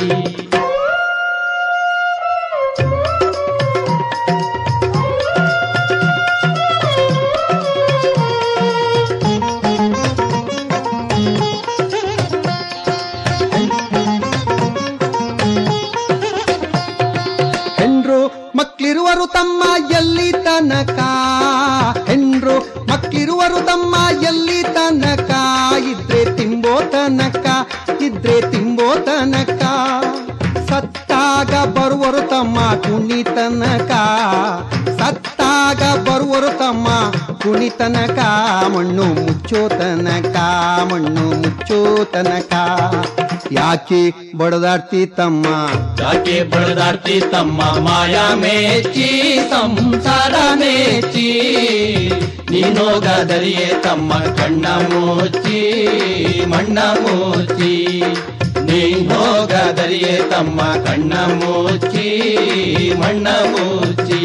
ಹೆಂಡ್ರು ಮಕ್ಳಿರುವರು ತಮ್ಮ ಎಲ್ಲಿ ತನಕ ಹೆಂಡ್ರು ಮಕ್ಳಿರುವರು ತಮ್ಮ ಎಲ್ಲಿ ತನಕ ಇದ್ರೆ ತಿಂಬೋ ತನಕ ಇದ್ರೆ ತಿಂಬೋ ತನಕ ಸತ್ತಾಗ ಬರುವರು ತಮ್ಮ ಕುಣಿ ತನಕ ಸತ್ತಾಗ ಬರುವರು ತಮ್ಮ ಕುಣಿ ತನಕ ಮಣ್ಣು ಮುಚ್ಚೋ ತನಕ ಮಣ್ಣು ಮುಚ್ಚೋ ತನಕ ಯಾಕೆ ಬಡದಾಡ್ತಿ ತಮ್ಮ ಯಾಕೆ ಬಡದಾಡ್ತಿ ತಮ್ಮ ಮಾಯಾ ಮೇಚಿ ಸಂಸಾರ ಮೇಚಿ ನೀನೋಗಾದರಿಯೇ ತಮ್ಮ ಕಣ್ಣ ಮುಚ್ಚಿ ಮಣ್ಣ ಮುಚ್ಚಿ ನೀನೋಗಾದರಿಯೇ ತಮ್ಮ ಕಣ್ಣ ಮುಚ್ಚಿ ಮಣ್ಣ ಮುಚ್ಚಿ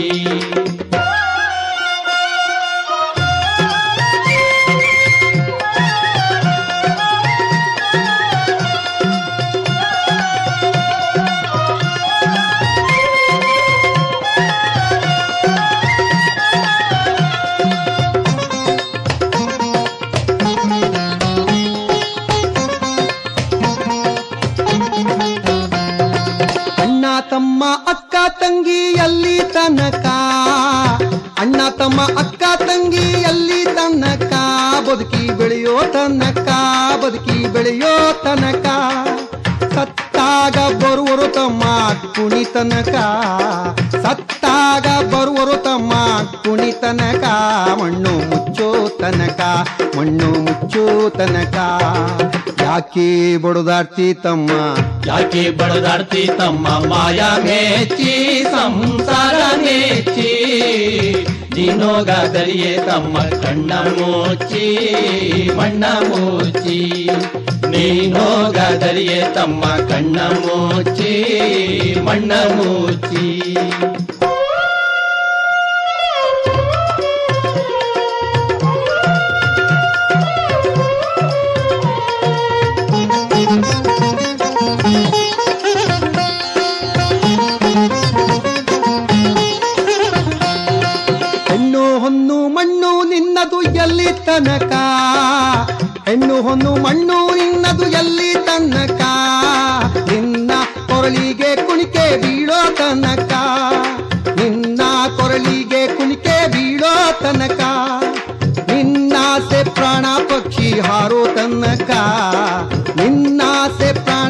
ಅಣ್ಣ ತಮ್ಮ ಅಕ್ಕ ತಂಗಿ ಎಲ್ಲಿ ತನಕ ಅಣ್ಣ ತಮ್ಮ ಅಕ್ಕ ತಂಗಿ ಎಲ್ಲಿ ತನಕ ಬದುಕಿ ಬೆಳೆಯೋ ತನಕ ಬದುಕಿ ಬೆಳೆಯೋ ತನಕ ಸತ್ತಾಗ ಬರುವರು ತಮ್ಮ ಕುಣಿ ತನಕ ಸತ್ತಾಗ ಬರುವರು ತಮ್ಮ ಕುಣಿ ತನಕ ಮಣ್ಣು ಮುಚ್ಚೋ ತನಕ ಮಣ್ಣು ಮುಚ್ಚೋ ತನಕ ಯಾಕೆ ಬಡದಾಡ್ತಿ ತಮ್ಮ ಯಾಕೆ ಬಡದಾಡ್ತಿ ತಮ್ಮ ಮಾಯಾ ಮೇಚಿ ಸಂಸಾರ ಮೇಚಿ ನೀನೋಗಾದರಿಯೇ ತಮ್ಮ ಕಣ್ಣ ಮುಚ್ಚಿ ಮಣ್ಣ ಮುಚ್ಚಿ ನೀನೋಗಾದರಿಯೇ ತಮ್ಮ ಕಣ್ಣ ಮುಚ್ಚಿ ಮಣ್ಣ ಮುಚ್ಚಿ ಹೆಣ್ಣು ಹೊನ್ನು ಮಣ್ಣು ನಿನ್ನದು ಎಲ್ಲಿ ತನಕ ಹೆಣ್ಣು ಹೊನ್ನು ಮಣ್ಣು ನಿನ್ನದು ಎಲ್ಲಿ ತನಕ ನಿನ್ನ ಕೊರಳಿಗೆ ಕುಣಿಕೆ ಬೀಳೋ ತನಕ ನಿನ್ನ ಕೊರಳಿಗೆ ಕುಣಿಕೆ ಬೀಳೋ ತನಕ ಪ್ರಾಣ ಪಕ್ಷಿ ಹಾರೋ ತನ್ನಕ ನಿನ್ನಾಸೆ ಪ್ರಾಣ